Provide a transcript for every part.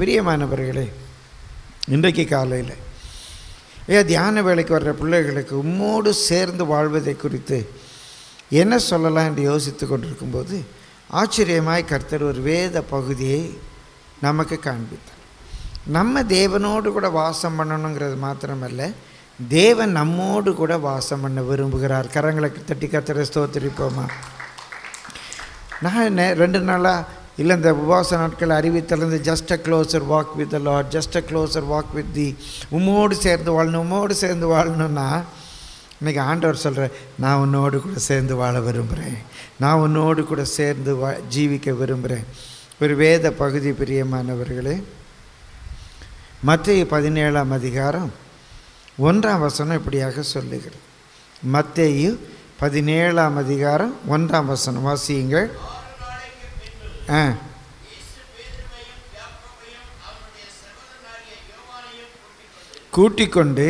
பிரியமானவர்களே இன்றைக்கு காலையில் ஏன் தியான வேலைக்கு வர்ற பிள்ளைகளுக்கு உம்மோடு சேர்ந்து வாழ்வதை குறித்து என்ன சொல்லலாம் என்று யோசித்து கொண்டிருக்கும்போது ஆச்சரியமாய் கர்த்தர் ஒரு வேத பகுதியை நமக்கு காண்பித்தார் நம்ம தேவனோடு கூட வாசம் பண்ணணுங்கிறது மாத்திரமல்ல தேவன் நம்மோடு கூட வாசம் பண்ண விரும்புகிறார் கரங்களை தட்டி கர்த்தரை ஸ்தோத்திரிப்போமா நான் நே- ரெண்டு நாளாக இல்லை இந்த உபவாச நாட்கள் அறிவித்தலேருந்து just a closer walk with the Lord just a closer walk with the உம்மோடு சேர்ந்து வாழணும் உம்மோடு சேர்ந்து வாழணும்னா இன்னைக்கு ஆண்டவர் சொல்கிற நான் உன்னோடு கூட சேர்ந்து வாழ விரும்புகிறேன் நான் உன்னோடு கூட சேர்ந்து வா ஜீவிக்க விரும்புகிறேன் ஒரு வேத பகுதி பிரியமானவர்களே மத்திய பதினேழாம் அதிகாரம் ஒன்றாம் வசனம் இப்படியாக சொல்லுகிறது மத்தேயு பதினேழாம் அதிகாரம் ஒன்றாம் வசனம் வாசியுங்கள் ஆ கூட்டிக் கொண்டு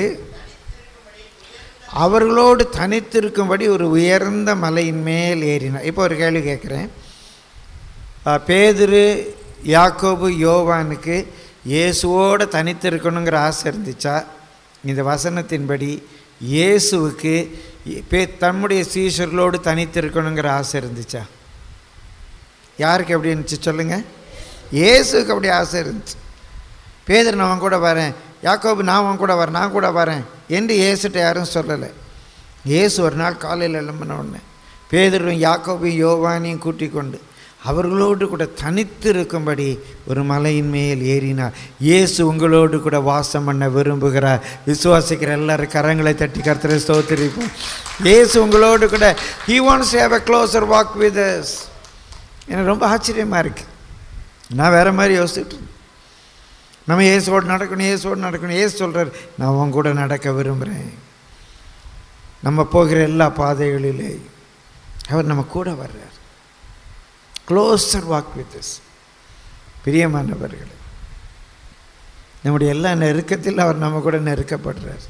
அவர்களோடு தனித்திருக்கும்படி ஒரு உயர்ந்த மலையின் மேல் ஏறினார் இப்போ ஒரு கேள்வி கேட்குறேன் அஹ், பேதுரு யாக்கோபு யோவானுக்கு இயேசுவோடு தனித்திருக்கணுங்கிற ஆசை இருந்துச்சா இந்த வசனத்தின்படி இயேசுவுக்கு பே தம்முடைய சீஷர்களோடு தனித்திருக்கணுங்கிற ஆசை இருந்துச்சா யாருக்கு எப்படி இருந்துச்சு சொல்லுங்கள் இயேசுக்கு அப்படி ஆசை இருந்துச்சு பேதர் நான் அவன் கூட வரேன் யாக்கோபு நான் அவன் கூட வரேன் நான் கூட வரேன் என்று இயேசுட்ட யாரும் சொல்லலை இயேசு ஒரு நாள் காலையில் எழும்பின உடனே பேதரும் யாக்கோபையும் யோவானையும் கூட்டிக் கொண்டு அவர்களோடு கூட தனித்து இருக்கும்படி ஒரு மலையின் மேல் ஏறினார் இயேசு உங்களோடு கூட வாசம் பண்ண விரும்புகிறார் விசுவாசிக்கிற எல்லாரும் கரங்களை தட்டி கர்த்தரை ஸ்தோத்திரிப்போம் இயேசு உங்களோடு கூட he wants have a closer walk with us எனக்கு ரொம்ப ஆச்சரியமாக இருக்குது நான் வேறு மாதிரி யோசிச்சுட்டு இருந்தேன். நம்ம இயேசுவோடு நடக்கணும் இயேசுவோடு நடக்கணும் இயேசு சொல்கிறார் நான் உன் கூட நடக்க விரும்புகிறேன் நம்ம போகிற எல்லா பாதைகளிலே அவர் நம்ம கூட வர்றார் க்ளோஸர் வாக் வித் us பிரியமானவர்களே நம்முடைய எல்லா நெருக்கத்திலும் அவர் நம்ம கூட நெருக்கப்படுறார்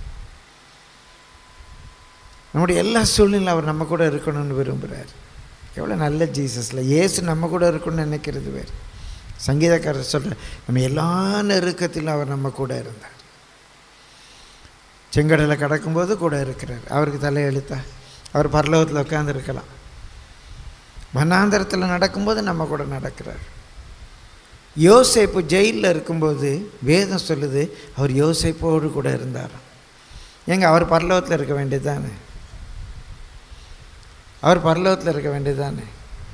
நம்முடைய எல்லா சூழ்நிலையும் அவர் நம்ம கூட இருக்கணும்னு விரும்புகிறார் எவ்வளோ நல்ல ஜீசஸில் இயேசு நம்ம கூட இருக்கணும்னு நினைக்கிறது வேறு சங்கீதக்காரர் சொல்கிற நம்ம எல்லா நெருக்கத்திலும் அவர் நம்ம கூட இருந்தார் செங்கடலை கடக்கும்போது கூட இருக்கிறார் அவருக்கு தலையெழுத்தா அவர் பரலோகத்தில் உட்காந்துருக்கலாம் வண்ணாந்தரத்தில் நடக்கும்போது நம்ம கூட நடக்கிறார் யோசேப்பு ஜெயிலில் இருக்கும்போது வேதம் சொல்லுது அவர் யோசேப்போடு கூட இருந்தார் ஏங்க அவர் பரலோகத்தில் இருக்க வேண்டியது தானே அவர் பரலோகத்தில் இருக்க வேண்டியது தானே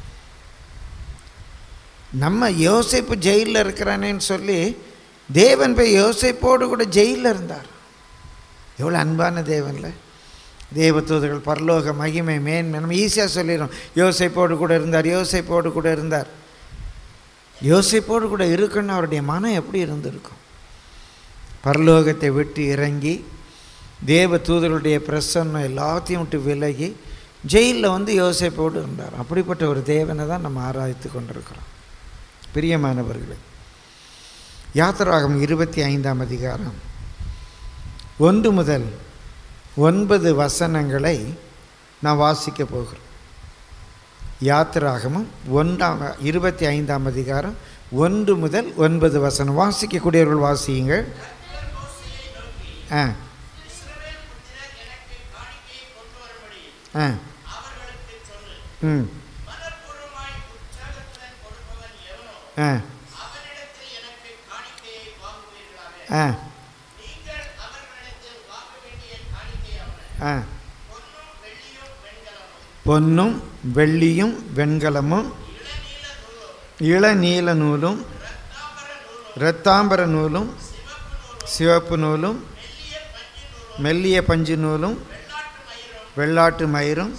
நம்ம யோசேப்பு ஜெயிலில் இருக்கிறானேன்னு சொல்லி தேவன் போய் யோசேப்போடு கூட ஜெயிலில் இருந்தார் எவ்வளோ அன்பான தேவன்ல தேவதூதர்கள் பரலோக மகிமை மேன்மை நம்ம ஈஸியாக சொல்லிடுறோம் யோசேப்போடு கூட இருந்தார் யோசேப்போடு கூட இருந்தார் யோசேப்போடு கூட இருக்குன்னு அவருடைய மனம் எப்படி இருந்திருக்கும் பரலோகத்தை விட்டு இறங்கி தேவ தூதர்களுடைய பிரசன்னம் எல்லாத்தையும் விட்டு விலகி ஜெயிலில் வந்து யோசேப்போடு இருந்தார் அப்படிப்பட்ட ஒரு தேவனை தான் நம்ம ஆராய்த்து கொண்டிருக்கிறோம் பிரியமானவர்களே யாத்திராகம் இருபத்தி ஐந்தாம் அதிகாரம் ஒன்று முதல் ஒன்பது வசனங்களை நான் வாசிக்க போகிறோம் யாத்திராகமும் ஒன்றாம் இருபத்தி ஐந்தாம் அதிகாரம் ஒன்று முதல் ஒன்பது வசனம் வாசிக்கக்கூடியவர்கள் வாசியுங்கள் ஆ ஆ ம் ஆ ஆ ஆ பொன்னும் வெள்ளியும் வெண்கலமும் இளநீல நூலும் இரத்தாம்பர நூலும் சிவப்பு நூலும் மெல்லிய பஞ்சு நூலும் வெள்ளாட்டு மயிரும்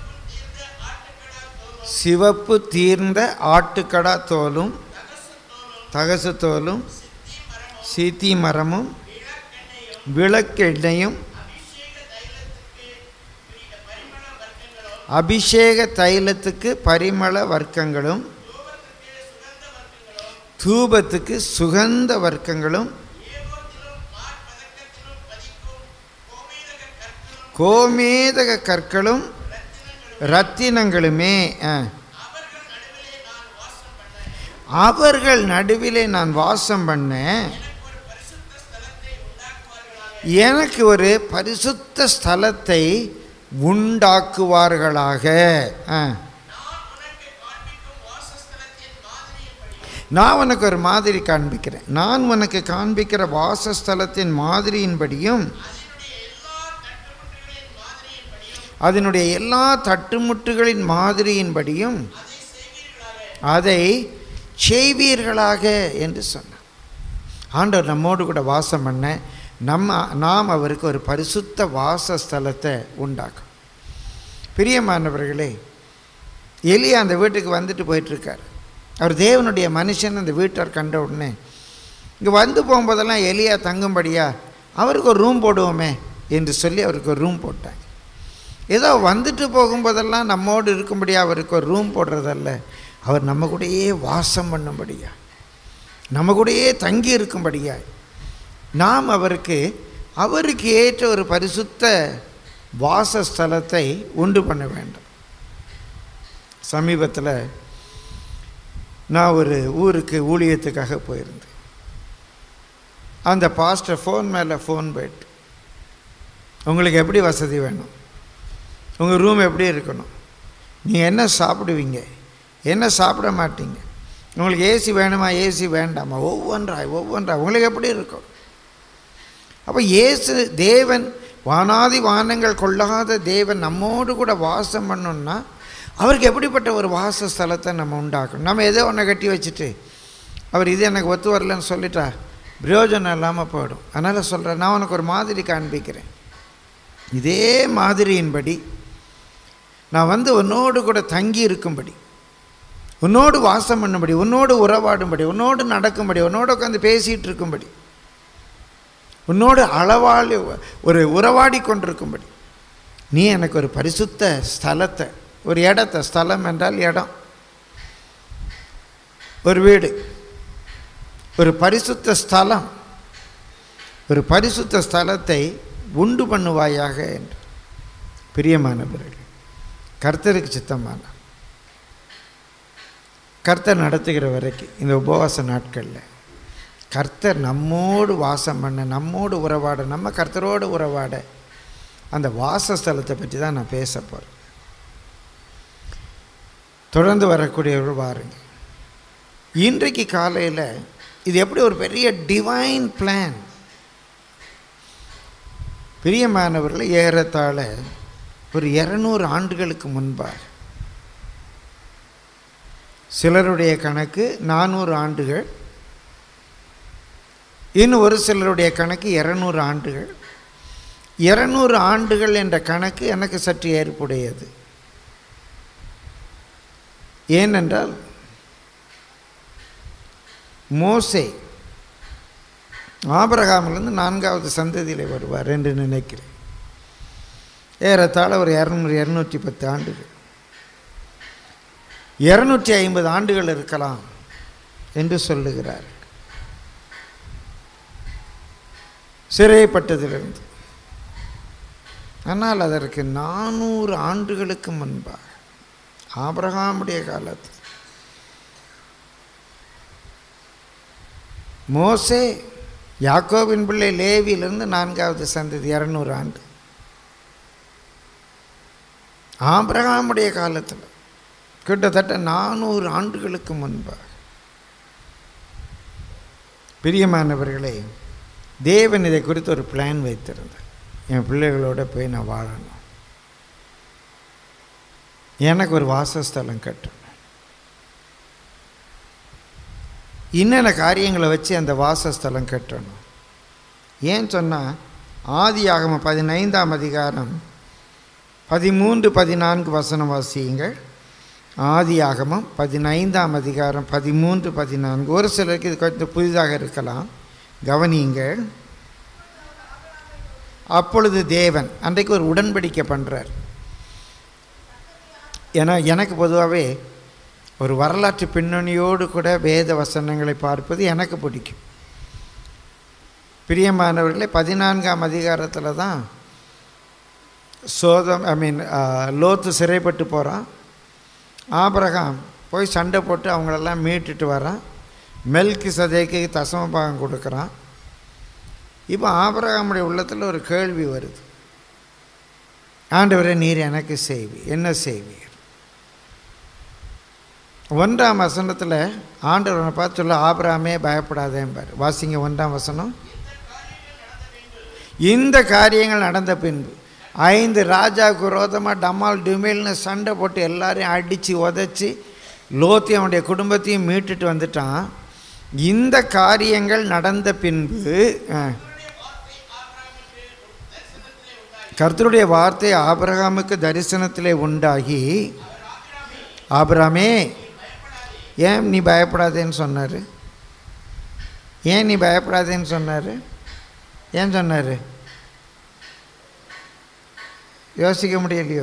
சிவப்பு தீர்ந்த ஆட்டுக்கடா தோலும் தகசு தோலும் சீத்தி மரமும் விளக்கெண்ணையும் அபிஷேக தைலத்துக்கு பரிமள வர்க்கங்களும் தூபத்துக்கு சுகந்த வர்க்கங்களும் கோமேதக கற்களும் ரத்தினங்களுமே ஆ. அவர்கள் நடுவிலே நான் வாசம் பண்ணேன் எனக்கு ஒரு பரிசுத்த ஸ்தலத்தை உண்டாக்குவார்களாக ஆ. நான் உனக்கு ஒரு மாதிரி காண்பிக்கிறேன் நான் உனக்கு காண்பிக்கிற வாசஸ்தலத்தின் மாதிரியின்படியும் அதனுடைய எல்லா தட்டுமுட்டுகளின் மாதிரியின்படியும் அதை செய்வீர்களாக என்று சொன்னார் ஆண்டவர் நம்மோடு கூட வாசம் பண்ண நம்ம நாம் அவருக்கு ஒரு பரிசுத்த வாசஸ்தலத்தை உண்டாக்கும் பிரியமானவர்களே எலியா அந்த வீட்டுக்கு வந்துட்டு போயிட்டுருக்கார் அவர் தேவனுடைய மனுஷன் அந்த வீட்டார் கண்ட உடனே இங்கே வந்து போகும்போதெல்லாம் எலியா தங்கும்படியா அவருக்கு ஒரு ரூம் போடுவோமே என்று சொல்லி அவருக்கு ஒரு ரூம் போட்டாங்க ஏதோ வந்துட்டு போகும்போதெல்லாம் நம்மோடு இருக்கும்படியா அவருக்கு ஒரு ரூம் போடுறதல்ல அவர் நம்ம கூடயே வாசம் பண்ணும்படியா நம்ம கூடயே தங்கி இருக்கும்படியா நாம் அவருக்கு அவருக்கு ஏற்ற ஒரு பரிசுத்த வாசஸ்தலத்தை உண்டு பண்ண வேண்டும் சமீபத்தில் நான் ஒரு ஊருக்கு ஊழியத்துக்காக போயிருந்தேன் அந்த பாஸ்டர் ஃபோன் மேலே ஃபோன் போயிட்டு உங்களுக்கு எப்படி வசதி வேணும் உங்கள் ரூம் எப்படி இருக்கணும் நீங்கள் என்ன சாப்பிடுவீங்க என்ன சாப்பிட மாட்டீங்க உங்களுக்கு ஏசி வேணுமா ஏசி வேண்டாமா ஒவ்வொன்றாய் ஒவ்வொன்றாய் உங்களுக்கு எப்படி இருக்கும் அப்போ இயேசு தேவன் வானாதி வானங்கள் கொள்ளாத தேவன் நம்மோடு கூட வாசம் பண்ணணும்னா அவருக்கு எப்படிப்பட்ட ஒரு வாசஸ்தலத்தை நம்ம உண்டாக்கணும் நம்ம ஏதோ ஒன்றை கட்டி வச்சுட்டு அவர் இது எனக்கு ஒத்து வரலன்னு சொல்லிட்டா பிரயோஜனம் இல்லாமல் போயிடும் அதனால் சொல்கிறேன் நான் உனக்கு ஒரு மாதிரி காண்பிக்கிறேன் இதே மாதிரியின்படி நான் வந்து உன்னோடு கூட தங்கி இருக்கும்படி உன்னோடு வாசம் பண்ணும்படி உன்னோடு உறவாடும்படி உன்னோடு நடக்கும்படி உன்னோடு உட்காந்து பேசிகிட்டு இருக்கும்படி உன்னோடு அளவாளி ஒரு உறவாடி கொண்டிருக்கும்படி நீ எனக்கு ஒரு பரிசுத்த ஸ்தலத்தை ஒரு இடத்த ஸ்தலம் என்றால் இடம் ஒரு வீடு ஒரு பரிசுத்த ஸ்தலம் ஒரு பரிசுத்த ஸ்தலத்தை உண்டு பண்ணுவாயாக என்று பிரியமானவர்கள் கர்த்தருக்கு சித்தமான கர்த்தர் நடத்துகிற வரைக்கும் இந்த உபவாச நாட்களில் கர்த்தர் நம்மோடு வாசம் பண்ண நம்மோடு உறவாட நம்ம கர்த்தரோடு உறவாட அந்த வாசஸ்தலத்தை பற்றி தான் நான் பேச போகிறேன் தொடர்ந்து வரக்கூடியவர்கள் பாருங்க இன்றைக்கு காலையில் இது எப்படி ஒரு பெரிய டிவைன் பிளான் பிரியமானவர்கள் ஏறத்தாழ ஒரு இரநூறு ஆண்டுகளுக்கு முன்பாக சிலருடைய கணக்கு நானூறு ஆண்டுகள் இன்னும் ஒரு சிலருடைய கணக்கு இரநூறு ஆண்டுகள் இரநூறு ஆண்டுகள் என்ற கணக்கு எனக்கு சற்று ஏற்புடையது ஏனென்றால் மோசே ஆபரகாமிலிருந்து நான்காவது சந்ததியில் வருவார் என்று நினைக்கிறேன் ஏறத்தாழ ஒரு இரநூறு இரநூற்றி பத்து ஆண்டுகள் இரநூற்றி ஐம்பது ஆண்டுகள் இருக்கலாம் என்று சொல்லுகிறார் சிறைப்பட்டதிலிருந்து ஆனால் அதற்கு நானூறு ஆண்டுகளுக்கு முன்பாக ஆபிரகாமுடைய காலத்தில் மோசே யாக்கோபின் பிள்ளை லேவியிலிருந்து நான்காவது சந்ததி இரநூறு ஆண்டு ஆபிரகாமுடைய காலத்தில் கிட்டத்தட்ட நானூறு ஆண்டுகளுக்கு முன்பாக பிரியமானவர்களே தேவன் இதை குறித்து ஒரு பிளான் வைத்திருந்தார் என் பிள்ளைகளோட போய் நான் வாழணும் எனக்கு ஒரு வாசஸ்தலம் கட்டணும் என்னென்ன காரியங்களை வச்சு அந்த வாசஸ்தலம் கட்டணும் ஏன் சொன்னால் ஆதி ஆகம பதினைந்தாம் அதிகாரம் பதிமூன்று பதினான்கு வசனம் வாசியுங்கள் ஆதி ஆகமம் பதினைந்தாம் அதிகாரம் பதிமூன்று பதினான்கு ஒரு சிலருக்கு இது கொஞ்சம் புதிதாக இருக்கலாம் கவனியுங்கள் அப்பொழுது தேவன் அன்றைக்கு ஒரு உடன்படிக்கை பண்ணுறார் ஏன்னா எனக்கு பொதுவாகவே ஒரு வரலாற்று பின்னணியோடு கூட வேத வசனங்களை பார்ப்பது எனக்கு பிடிக்கும் பிரியமானவர்களே பதினான்காம் அதிகாரத்தில் தான் சோதம் ஐ மீன் லோத்து சிறைப்பட்டு போகிறான் ஆபரகாம் போய் சண்டை போட்டு அவங்களெல்லாம் மீட்டுட்டு வரான் மெல்கி சதைக்கு தசம பாகம் கொடுக்குறான் இப்போ ஆபரகாமுடைய உள்ளத்தில் ஒரு கேள்வி வருது ஆண்டவரே நீர் எனக்கு செய்வி என்ன செய்வீர் ஒன்றாம் வசனத்தில் ஆண்டவரை பார்த்து சொல்ல ஆபராமே பயப்படாதேம்பார் வாசிங்க ஒன்றாம் வசனம் இந்த காரியங்கள் நடந்த பின்பு ஐந்து ராஜாவுக்கு விரோதமாக டமால் டுமேல்னு சண்டை போட்டு எல்லாரையும் அடித்து உதச்சி லோத்தி அவனுடைய குடும்பத்தையும் மீட்டுட்டு வந்துட்டான் இந்த காரியங்கள் நடந்த பின்பு ஆ, கர்த்தருடைய வார்த்தை ஆபிரகாமுக்கு தரிசனத்திலே உண்டாகி ஆபிராமே ஏன் நீ பயப்படாதேன்னு சொன்னார் ஏன் நீ பயப்படாதேன்னு சொன்னார் ஏன் சொன்னார் யோசிக்க முடியலையோ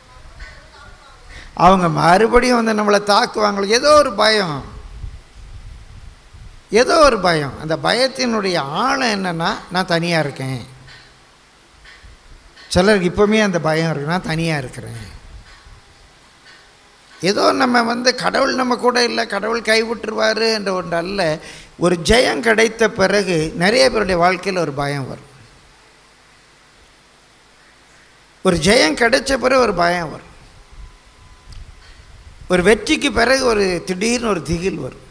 அவங்க மறுபடியும் வந்து நம்மளை தாக்குவாங்களோ ஏதோ ஒரு பயம் ஏதோ ஒரு பயம் அந்த பயத்தினுடைய ஆழம் என்னன்னா நான் தனியாக இருக்கேன் சிலருக்கு இப்போவுமே அந்த பயம் இருக்கு நான் தனியாக இருக்கிறேன் ஏதோ நம்ம வந்து கடவுள் நம்ம கூட இல்லை கடவுள் கைவிட்டுருவார் என்ற ஒன்று அல்ல ஒரு ஜெயம் கிடைத்த பிறகு நிறைய பேருடைய வாழ்க்கையில் ஒரு பயம் வரும் ஒரு ஜெயம் கிடைச்ச பிறகு ஒரு பயம் வரும் ஒரு வெற்றிக்கு பிறகு ஒரு திடீர்னு ஒரு திகில் வரும்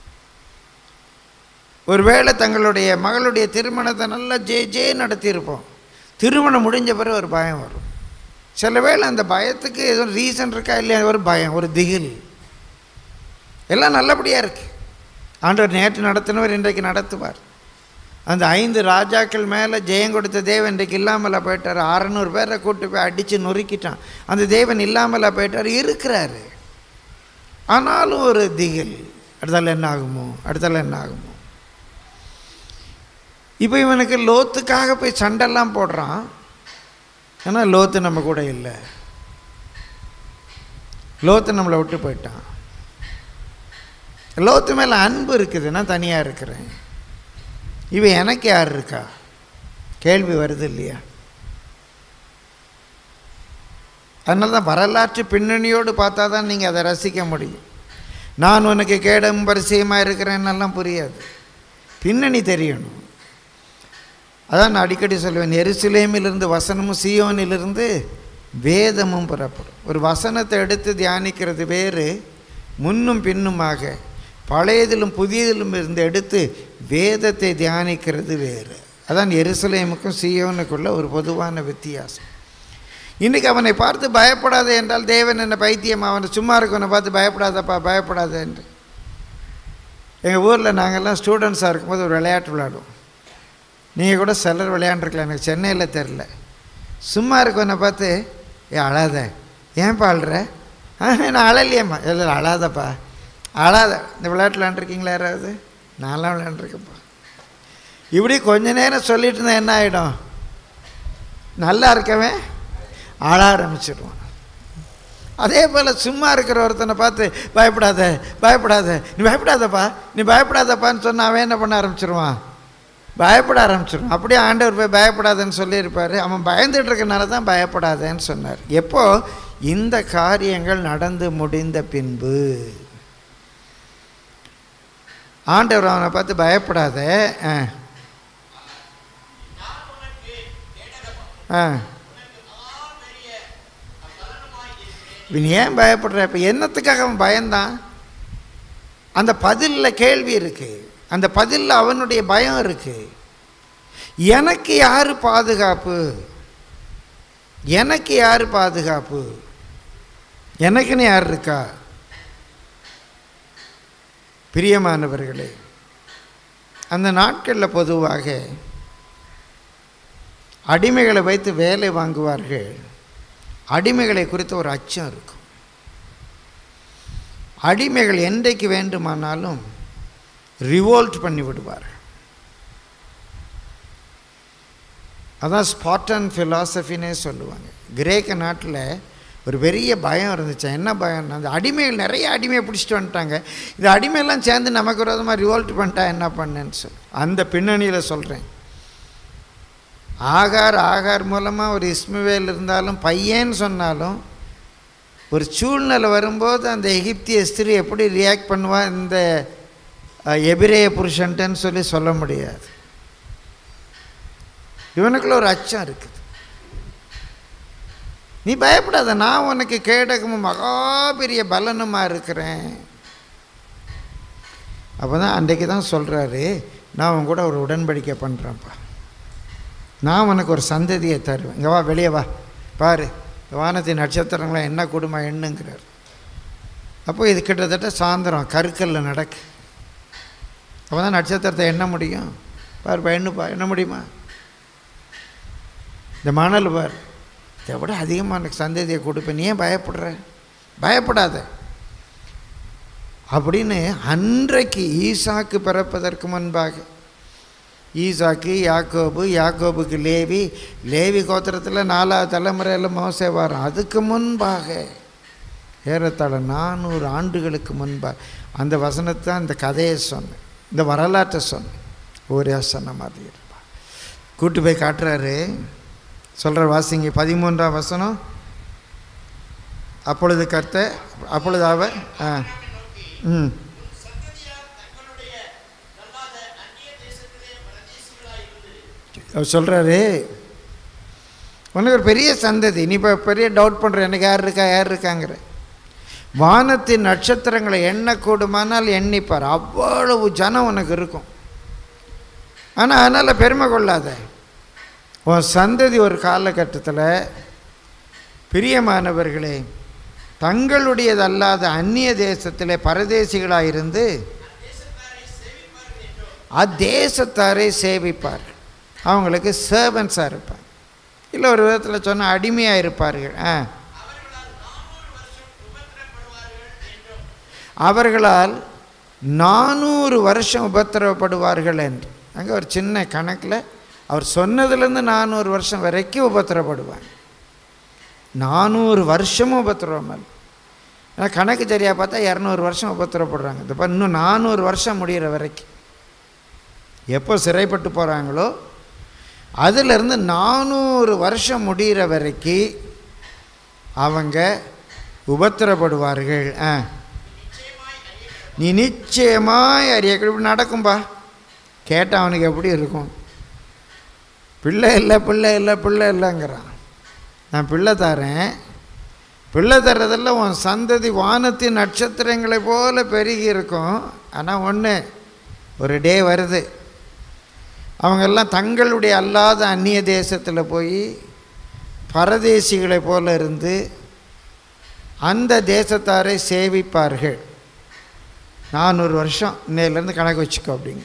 ஒருவேளை தங்களுடைய மகளுடைய திருமணத்தை நல்லா ஜே ஜே நடத்தியிருப்போம் திருமணம் முடிஞ்ச பிறகு ஒரு பயம் வரும் சில வேளை அந்த பயத்துக்கு எதுவும் ரீசன் இருக்கா இல்லையா ஒரு பயம் ஒரு திகில் எல்லாம் நல்லபடியாக இருக்கு ஆண்டவர் நேற்று நடத்தினவர் இன்றைக்கு நடத்துவார் அந்த ஐந்து ராஜாக்கள் மேலே ஜெயம் கொடுத்த தேவன் இன்றைக்கு இல்லாமலா போயிட்டார் அறநூறு பேரை கூட்டு போய் அடித்து நொறுக்கிட்டான் அந்த தேவன் இல்லாமலா போயிட்டார் இருக்கிறாரு ஆனாலும் ஒரு திகில் அடுத்தால என்ன ஆகுமோ அடுத்தால என்ன ஆகுமோ இப்போ இவனுக்கு லோத்துக்காக போய் சண்டெல்லாம் போடுறான் ஏன்னா லோத்து நம்ம கூட இல்லை லோத்து நம்மளை விட்டு போயிட்டான் லோத்து மேலே அன்பு இருக்குது நான் தனியாக இருக்கிறேன் இவன் எனக்கு யார் இருக்கா கேள்வி வருது இல்லையா அதனால தான் வரலாற்று பின்னணியோடு பார்த்தா தான் நீங்கள் அதை ரசிக்க முடியும் நான் உனக்கு கேடும் பரிசயமாக இருக்கிறேன்னெல்லாம் புரியாது பின்னணி தெரியணும் அதான் நான் அடிக்கடி சொல்லுவேன் எருசலேமிலிருந்து வசனமும் சீயோனிலிருந்து வேதமும் புறப்படும் ஒரு வசனத்தை எடுத்து தியானிக்கிறது வேறு முன்னும் பின்னுமாக பழையதிலும் புதியதிலும் இருந்து எடுத்து வேதத்தை தியானிக்கிறது வேறு அதான் எருசலேமுக்கும் சீயோனுக்குள்ள ஒரு பொதுவான வித்தியாசம் இன்றைக்கி அவனை பார்த்து பயப்படாத என்றால் தேவன் என்ன பைத்தியம் அவனை சும்மா இருக்கவனை பார்த்து பயப்படாதப்பா பயப்படாத என்று எங்கள் ஊரில் நாங்கள்லாம் ஸ்டூடெண்ட்ஸாக இருக்கும்போது ஒரு விளையாட்டு விளையாடுவோம் நீங்கள் கூட சிலர் விளையாண்டுருக்கலாம் எனக்கு சென்னையில் தெரில சும்மா இருக்கவனை பார்த்து ஏ அழாத ஏன்ப்பா அழுற ஆ நான் அழலையேம்மா இல்லை அழாதப்பா அழாத இந்த விளையாட்டு விளையாண்டுருக்கீங்களா யாராவது நான்லாம் விளையாண்டுருக்கேன்ப்பா இப்படி கொஞ்ச நேரம் சொல்லிட்டு இருந்தால் என்ன ஆகிடும் நல்லா இருக்கவன் அழ ஆரம்பிச்சிடுவான் அதே போல் சும்மா இருக்கிற ஒருத்தனை பார்த்து பயப்படாத பயப்படாத நீ பயப்படாதப்பா நீ பயப்படாதப்பான்னு சொன்னால் அவன் என்ன பண்ண ஆரம்பிச்சிருவான் பயப்பட ஆரம்பிச்சிடும் அப்படியே ஆண்டவர் போய் பயப்படாதன்னு சொல்லியிருப்பார் அவன் பயந்துட்டு இருக்கனால தான் பயப்படாதேன்னு சொன்னார் எப்போ இந்த காரியங்கள் நடந்து முடிந்த பின்பு ஆண்டவர் அவனை பார்த்து பயப்படாத ஆ ஆ இவன் ஏன் பயப்படுற இப்போ என்னத்துக்காக அவன் பயந்தான் அந்த பதிலில் கேள்வி இருக்குது அந்த பதிலில் அவனுடைய பயம் இருக்குது எனக்கு யார் பாதுகாப்பு எனக்கு யார் பாதுகாப்பு எனக்குன்னு யார் இருக்கா பிரியமானவர்களே அந்த நாட்களில் பொதுவாக அடிமைகளை வைத்து வேலை வாங்குவார்கள் அடிமைகளை குறித்த ஒரு அச்சம் இருக்கும் அடிமைகள் என்றைக்கு வேண்டுமானாலும் ரிவோல்ட் பண்ணி விடுவார் அதான் ஸ்பாட்டன் ஃபிலாசபின்னே சொல்லுவாங்க கிரேக்க நாட்டில் ஒரு பெரிய பயம் இருந்துச்சு என்ன பயம் அந்த அடிமைகள் நிறைய அடிமையை பிடிச்சிட்டு வந்துட்டாங்க இந்த அடிமையெல்லாம் சேர்ந்து நமக்கு விரோதமாக ரிவோல்ட் பண்ணிட்டா என்ன பண்ணேன்னு சொல்லி அந்த பின்னணியில் சொல்கிறேன் ஆகார் ஆகார் மூலமாக ஒரு இஸ்மவேல் இருந்தாலும் பையன்னு சொன்னாலும் ஒரு சூழ்நிலை வரும்போது அந்த எகிப்திய ஸ்திரீ எப்படி ரியாக்ட் பண்ணுவா இந்த அஹ், எபிரேய புருஷன்ட்டன்னு சொல்லி சொல்ல முடியாது இவனுக்குள்ள ஒரு அச்சம் இருக்குது நீ பயப்படாத நான் உனக்கு கேடகமும் மகா பெரிய பலனுமா இருக்கிறேன் அப்போ தான் அன்றைக்கு தான் சொல்கிறாரு நான் உன் கூட ஒரு உடன்படிக்கை பண்ணுறேன்ப்பா நான் உனக்கு ஒரு சந்ததியை தருவேன் இங்கே வா வெளியே வா பாரு வானத்தின் நட்சத்திரங்களை என்ன கொடுமை எண்ணுங்கிறார் அப்போ இது கிட்டத்தட்ட சாயந்தரம் கருக்கல்ல நடக்கு அப்போ தான் நட்சத்திரத்தை எண்ண முடியும் பாருப்பா எண்ணுப்பா எண்ண முடியுமா இந்த மணல் பார் இதை விட அதிகமாக எனக்கு சந்ததியை கொடுப்பேன் நீ ஏன் பயப்படுற பயப்படாத அப்படின்னு அன்றைக்கு ஈசாக்கு பிறப்பதற்கு முன்பாக ஈசாக்கு யாக்கோபு யாக்கோபுக்கு லேவி லேவி கோத்திரத்தில் நாலாவது தலைமுறையில் மோசே வரும் அதுக்கு முன்பாக ஏறத்தாழ நானூறு ஆண்டுகளுக்கு முன்பாக அந்த வசனத்தை தான் இந்த கதையை சொன்னேன் இந்த வரலாற்றை சொன்னேன் ஒரே சொன்ன மாதிரி இருப்பா கூட்டு போய் காட்டுறாரு சொல்கிற வாசிங்க பதிமூன்றாம் வசனம் அப்பொழுது கர்த்த அப்பொழுது அவர் ஆ ம் அவர் சொல்கிறாரு உனக்கு ஒரு பெரிய சந்ததி நீ இப்போ பெரிய டவுட் பண்ணுற எனக்கு யார் இருக்கா யார் இருக்காங்கிற வானத்தின் நட்சத்திரங்களை எண்ணக்கூடுமானால் எண்ணிப்பார் அவ்வளவு ஜனம் உனக்கு இருக்கும் ஆனால் அதனால் பெருமை கொள்ளாத உன் சந்ததி ஒரு காலகட்டத்தில் பிரியமானவர்களே தங்களுடையதல்லாத அந்நிய தேசத்திலே பரதேசிகளாக இருந்து அத்தேசத்தாரை சேவிப்பார்கள் அவங்களுக்கு சர்வன்ஸாக இருப்பாங்க இல்லை ஒரு விதத்தில் சொன்னால் அடிமையாக இருப்பார்கள் ஆ அவர்களால் நானூறு வருஷம் உபத்திரவப்படுவார்கள் என்று அங்கே ஒரு சின்ன கணக்கில் அவர் சொன்னதுலேருந்து நானூறு வருஷம் வரைக்கும் உபத்திரப்படுவாங்க நானூறு வருஷமும் உபத்திரவம் இல்லை ஏன்னா கணக்கு சரியாக பார்த்தா இரநூறு வருஷம் உபத்திரப்படுறாங்க இப்போ இன்னும் நானூறு வருஷம் முடிகிற வரைக்கும் எப்போ சிறைப்பட்டு போகிறாங்களோ அதிலிருந்து நானூறு வருஷம் முடிகிற வரைக்கும் அவங்க உபத்திரப்படுவார்கள் ஆ நீ நிச்சயமாய் அறிய இப்படி நடக்கும்பா கேட்டால் அவனுக்கு எப்படி இருக்கும் பிள்ளை இல்லை பிள்ளை இல்லை பிள்ளை இல்லைங்கிறான் நான் பிள்ளை தரேன் பிள்ளை தர்றதில் உன் சந்ததி வானத்தின் நட்சத்திரங்களை போல பெருகி இருக்கும் ஆனால் ஒன்று ஒரு டே வருது அவங்கெல்லாம் தங்களுடைய அல்லாத அந்நிய தேசத்தில் போய் பரதேசிகளை போல இருந்து அந்த தேசத்தாரை சேவிப்பார்கள் நானூறு வருஷம் இன்னையிலேருந்து கணக்கு வச்சுக்கோ அப்படிங்கிற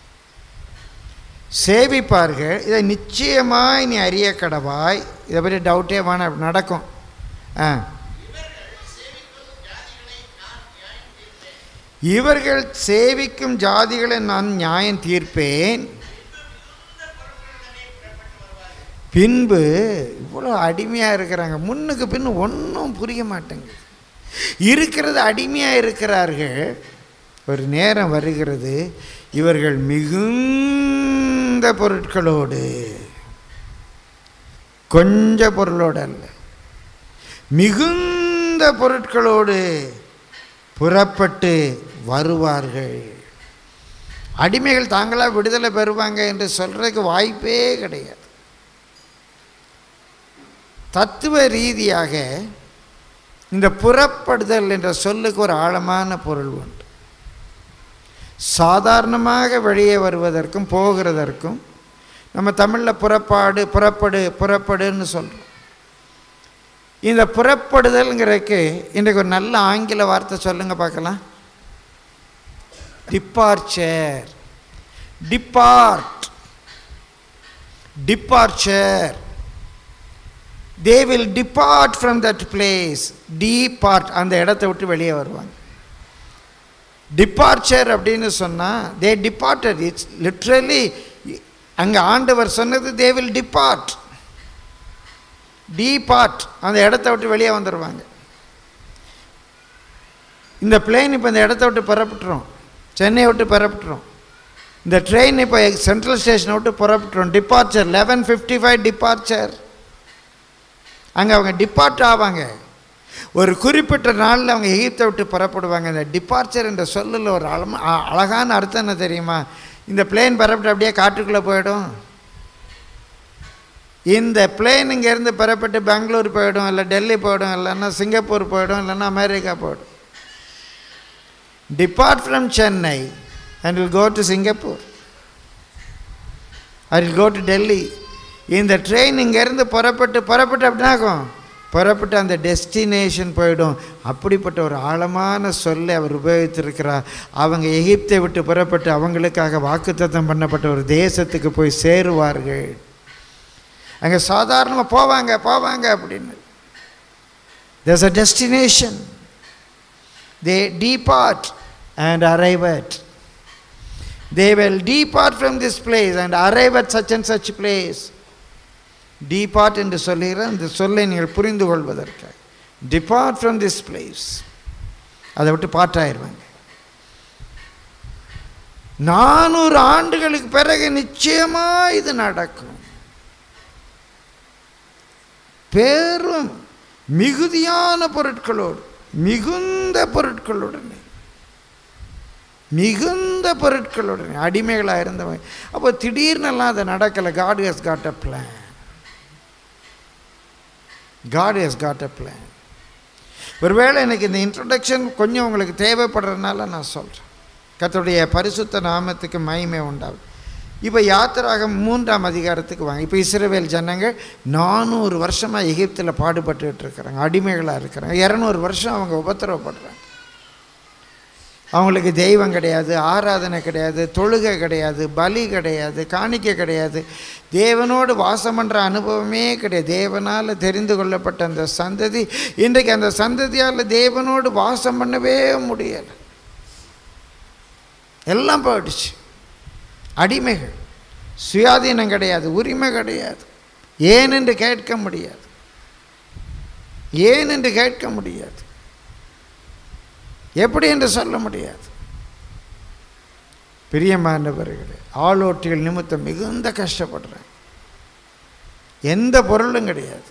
சேவிப்பார்கள் இதை நிச்சயமாய் நீ அறிய கடவாய் இதை பற்றி டவுட்டே வேணாம் அப்படி நடக்கும் ஆ இவர்கள் சேவிக்கும் ஜாதிகளை நான் நியாயம் தீர்ப்பேன் பின்பு இவ்வளோ அடிமையாக இருக்கிறாங்க முன்னுக்கு பின்னு ஒன்றும் புரிய மாட்டேங்குது இருக்கிறது அடிமையாக இருக்கிறார்கள் ஒரு நேரம் வருகிறது இவர்கள் மிகுந்த பொருட்களோடு கொஞ்ச பொருளோடு அல்ல மிகுந்த பொருட்களோடு புறப்பட்டு வருவார்கள் அடிமைகள் தாங்களாக விடுதலை பெறுவாங்க என்று சொல்கிறதுக்கு வாய்ப்பே கிடையாது தத்துவ ரீதியாக இந்த புறப்படுதல் என்ற சொல்லுக்கு ஒரு ஆழமான பொருள் உண்டு சாதாரணமாக வெளியே வருவதற்கும் போகிறதற்கும் நம்ம தமிழில் புறப்பாடு புறப்படு புறப்படுன்னு சொல்கிறோம் இந்த புறப்படுதல்ங்கிறதுக்கு இன்றைக்கு ஒரு நல்ல ஆங்கில வார்த்தை சொல்லுங்க பார்க்கலாம் departure depart departure they will depart from that place depart அந்த இடத்த விட்டு வெளியே வருவாங்க டிபார்ச்சர் அப்படின்னு சொன்னால் தே டிபார்ட்டட் இட்ஸ் லிட்ரலி அங்கே ஆண்டவர் சொன்னது தே வில் டிபார்ட் டிபார்ட் அந்த இடத்த விட்டு வெளியே வந்துடுவாங்க இந்த பிளேன் இப்போ இந்த இடத்த விட்டு புறப்பட்டுரும் சென்னையை விட்டு புறப்பட்டுரும் இந்த ட்ரெயின் இப்போ சென்ட்ரல் ஸ்டேஷனை விட்டு புறப்பட்டுரும் departure eleven fifty five departure அங்கே அவங்க டிபார்ட் ஆவாங்க ஒரு குறிப்பிட்ட நாளில் அவங்க எகிப்தை விட்டு புறப்படுவாங்க இந்த டிபார்ச்சர் என்ற சொல்லில் ஒரு அழமா அ- அழகான அர்த்தம் என்ன தெரியுமா இந்த பிளேன் புறப்பட்டு அப்படியே காட்டுக்குள்ளே போயிடும் இந்த பிளேன் இங்கேருந்து புறப்பட்டு பெங்களூர் போயிடும் இல்லை டெல்லி போயிடும் இல்லைன்னா சிங்கப்பூர் போயிடும் இல்லைன்னா அமெரிக்கா போயிடும் depart from Chennai and will go to Singapore I will go to Delhi இந்த ட்ரெயின் இங்கேருந்து புறப்பட்டு புறப்பட்டு அப்படின்னாகும் புறப்பட்டு அந்த டெஸ்டினேஷன் போயிடும் அப்படிப்பட்ட ஒரு ஆழமான சொல்லை அவர் உபயோகித்திருக்கிறார் அவங்க எகிப்தை விட்டு புறப்பட்டு அவங்களுக்காக வாக்குத்தத்தம் பண்ணப்பட்ட ஒரு தேசத்துக்கு போய் சேருவார்கள் அங்கே சாதாரணமாக போவாங்க போவாங்க அப்படின்னு there's a destination they depart and arrive at they will depart from this place and arrive at such and such place depart என்று சொல்லுகிற இந்த சொல்லை நீங்கள் புரிந்து கொள்வதற்கு depart from this place அதை விட்டு பாட்டாயிருவாங்க நானூறு ஆண்டுகளுக்கு பிறகு நிச்சயமா இது நடக்கும் பெரும் மிகுதியான பொருட்களோடு மிகுந்த பொருட்களுடனே மிகுந்த பொருட்களுடனே அடிமைகளாக இருந்தவன் அப்போ திடீர்னெல்லாம் அது நடக்கலை God has got a plan God has got a plan ஒருவேளை எனக்கு இந்த இன்ட்ரடக்ஷன் கொஞ்சம் உங்களுக்கு தேவைப்படுறதுனால நான் சொல்கிறேன் கர்த்தருடைய பரிசுத்த நாமத்துக்கு மகிமை உண்டாகும் இப்போ யாத்திராக மூன்றாம் அதிகாரத்துக்கு வாங்க இப்போ இஸ்ரவேல் ஜனங்கள் நானூறு வருஷமாக எகிப்தில் பாடுபட்டுக்கிட்டு இருக்கிறாங்க அடிமைகளாக இருக்கிறாங்க இரநூறு வருஷம் அவங்க உபத்திரவப்படுறாங்க அவங்களுக்கு தெய்வம் கிடையாது ஆராதனை கிடையாது தொழுகை கிடையாது பலி கிடையாது காணிக்கை கிடையாது தேவனோடு வாசம் பண்ணுற அனுபவமே கிடையாது தேவனால் தெரிந்து கொள்ளப்பட்ட அந்த சந்ததி இன்றைக்கு அந்த சந்ததியால் தேவனோடு வாசம் பண்ணவே முடியலை எல்லாம் போயிடுச்சு அடிமைகள் சுயாதீனம் கிடையாது உரிமை கிடையாது ஏன் என்று கேட்க முடியாது ஏன் என்று கேட்க முடியாது எப்படி என்று சொல்ல முடியாது பிரியமானவர்களே ஆளோட்டிகள் நிமித்தம் மிகுந்த கஷ்டப்படுறேன் எந்த பொருளும் கிடையாது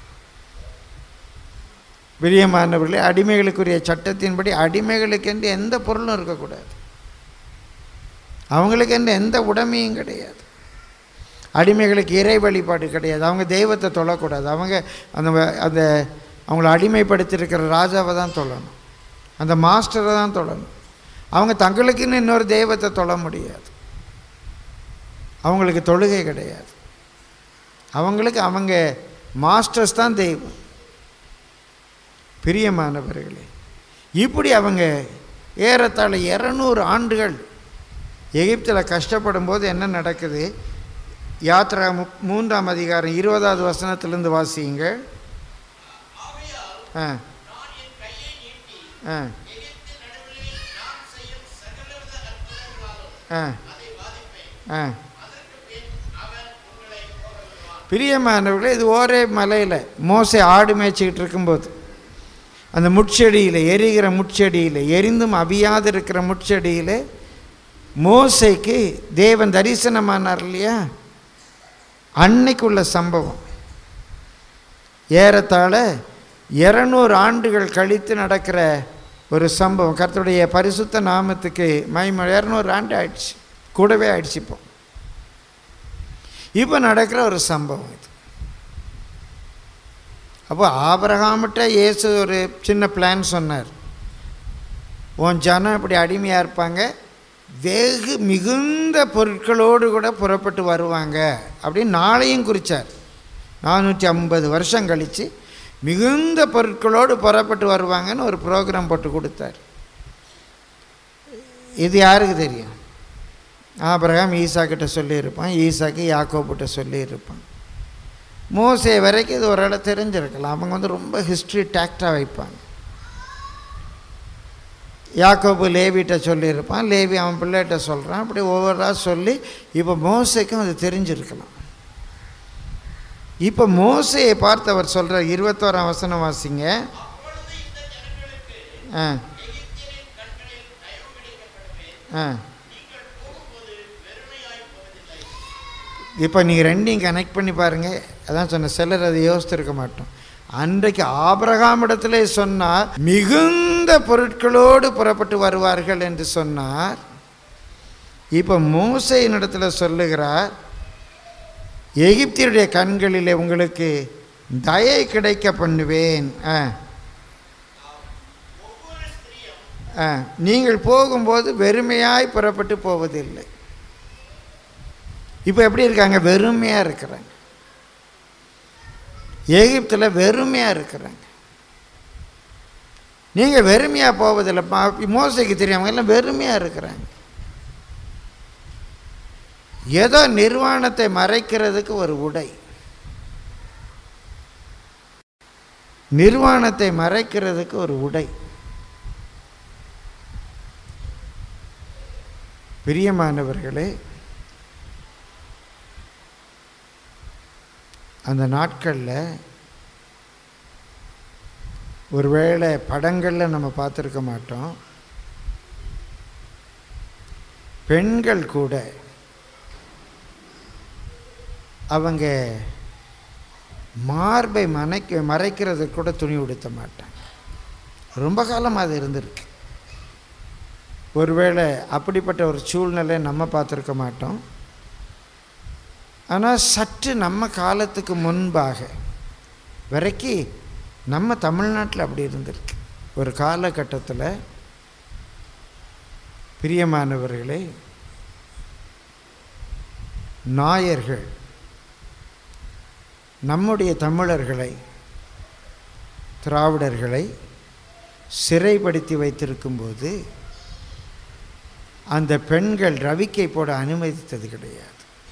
பிரியமானவர்களே அடிமைகளுக்குரிய சட்டத்தின்படி அடிமைகளுக்கென்று எந்த பொருளும் இருக்கக்கூடாது அவங்களுக்கு என்ன எந்த உடைமையும் கிடையாது அடிமைகளுக்கு இறை வழிபாடு கிடையாது அவங்க தெய்வத்தை தொழக்கூடாது அவங்க அந்த வ- அந்த அவங்கள அடிமைப்படுத்தியிருக்கிற ராஜாவை தான் தொழணும் அந்த மாஸ்டரை தான் தொழணும் அவங்க தங்களுக்குன்னு இன்னொரு தெய்வத்தை தொழ முடியாது அவங்களுக்கு தொழுகை கிடையாது அவங்களுக்கு அவங்க மாஸ்டர்ஸ் தான் தெய்வம் பிரியமானவர்களே இப்படி அவங்க ஏறத்தாழ இரநூறு ஆண்டுகள் எகிப்தில் கஷ்டப்படும் போது என்ன நடக்குது யாத்ரா மு மூன்றாம் அதிகாரம் இருபதாவது வசனத்திலிருந்து வாசியுங்க ஆ ஆ ஆ ஆ பிரியமானவர்களே இது ஓரே மலையில் மோசை ஆடு மேய்ச்சிக்கிட்டு இருக்கும்போது அந்த முட்செடியில் எரிகிற முட்செடியில் எரிந்தும் அவியாது இருக்கிற முட்செடியில் மோசைக்கு தேவன் தரிசனமானார் இல்லையா அன்னைக்குள்ள சம்பவம் ஏறத்தாழ இரநூறு ஆண்டுகள் கழித்து நடக்கிற ஒரு சம்பவம் கர்த்தருடைய பரிசுத்த நாமத்துக்கு மகிமை இரநூறு ஆண்டு ஆயிடுச்சு கூடவே ஆயிடுச்சு இப்போ இப்போ நடக்கிற ஒரு சம்பவம் இது அப்போ ஆபரகாமிட்ட இயேசு ஒரு சின்ன பிளான் சொன்னார் உன் ஜனம் இப்படி அடிமையாக இருப்பாங்க வெகு மிகுந்த பொருட்களோடு கூட புறப்பட்டு வருவாங்க அப்படின்னு நாளையும் குறித்தார் நானூற்றி ஐம்பது வருஷம் கழித்து மிகுந்த பொருட்களோடு புறப்பட்டு வருவாங்கன்னு ஒரு ப்ரோக்ராம் போட்டு கொடுத்தார் இது யாருக்கு தெரியும் ஆபிரகாம் ஈசா கிட்ட சொல்லியிருப்பான் ஈசாக்கு யாக்கோபிட்ட சொல்லியிருப்பான் மோசே வரைக்கும் இது ஒரு இடம் தெரிஞ்சிருக்கலாம் அவங்க வந்து ரொம்ப ஹிஸ்ட்ரி டேக்டாக வைப்பாங்க யாக்கோபு லேவிட்ட சொல்லியிருப்பான் லேவி அவன் பிள்ளைகிட்ட சொல்கிறான் அப்படி ஒவ்வொருவராக சொல்லி இப்போ மோசைக்கும் அது தெரிஞ்சிருக்கலாம் இப்போ மோசையை பார்த்து அவர் சொல்கிறார் இருபத்தோராம் வசனம் வாசிங்க ஆ ஆ இப்போ நீங்கள் ரெண்டையும் கனெக்ட் பண்ணி பாருங்கள் அதான் சொன்ன சிலர் அதை யோசித்திருக்க மாட்டோம் அன்றைக்கு ஆபிரகாம் இடத்திலே சொன்னார் மிகுந்த பொருட்களோடு புறப்பட்டு வருவார்கள் என்று சொன்னார் இப்போ மோசையின் இடத்துல சொல்லுகிறார் எகிப்தியருடைய கண்களிலே உங்களுக்கு தயை கிடைக்க பண்ணுவேன் ஆ ஆ, நீங்கள் போகும்போது வெறுமையாய் புறப்பட்டு போவதில்லை இப்போ எப்படி இருக்காங்க வெறுமையாக இருக்கிறாங்க எகிப்தில் வெறுமையாக இருக்கிறாங்க நீங்கள் வெறுமையாக போவதில்லை பா- மோசைக்கு தெரியாம எல்லாம் வெறுமையாக இருக்கிறாங்க ஏதோ நிர்வாணத்தை மறைக்கிறதுக்கு ஒரு உடை நிர்வாணத்தை மறைக்கிறதுக்கு ஒரு உடை பிரியமானவர்களே அந்த நாட்களில் ஒருவேளை படங்களில் நம்ம பார்த்துருக்க மாட்டோம் பெண்கள் கூட அவங்க மார்பை மறைக்க மறைக்கிறதுக்கு கூட துணி உடுத்த மாட்டாங்க ரொம்ப காலம் அது இருந்திருக்கு ஒருவேளை அப்படிப்பட்ட ஒரு சூழ்நிலை நம்ம பார்த்துருக்க மாட்டோம் ஆனால் சற்று நம்ம காலத்துக்கு முன்பாக வரைக்கும் நம்ம தமிழ்நாட்டில் அப்படி இருந்திருக்கு ஒரு காலகட்டத்தில் பிரியமானவர்களே நாயர்கள் நம்முடைய தமிழர்களை திராவிடர்களை சிறைப்படுத்தி வைத்திருக்கும்போது அந்த பெண்கள் ரவிக்கை போட அனுமதித்தது கிடையாது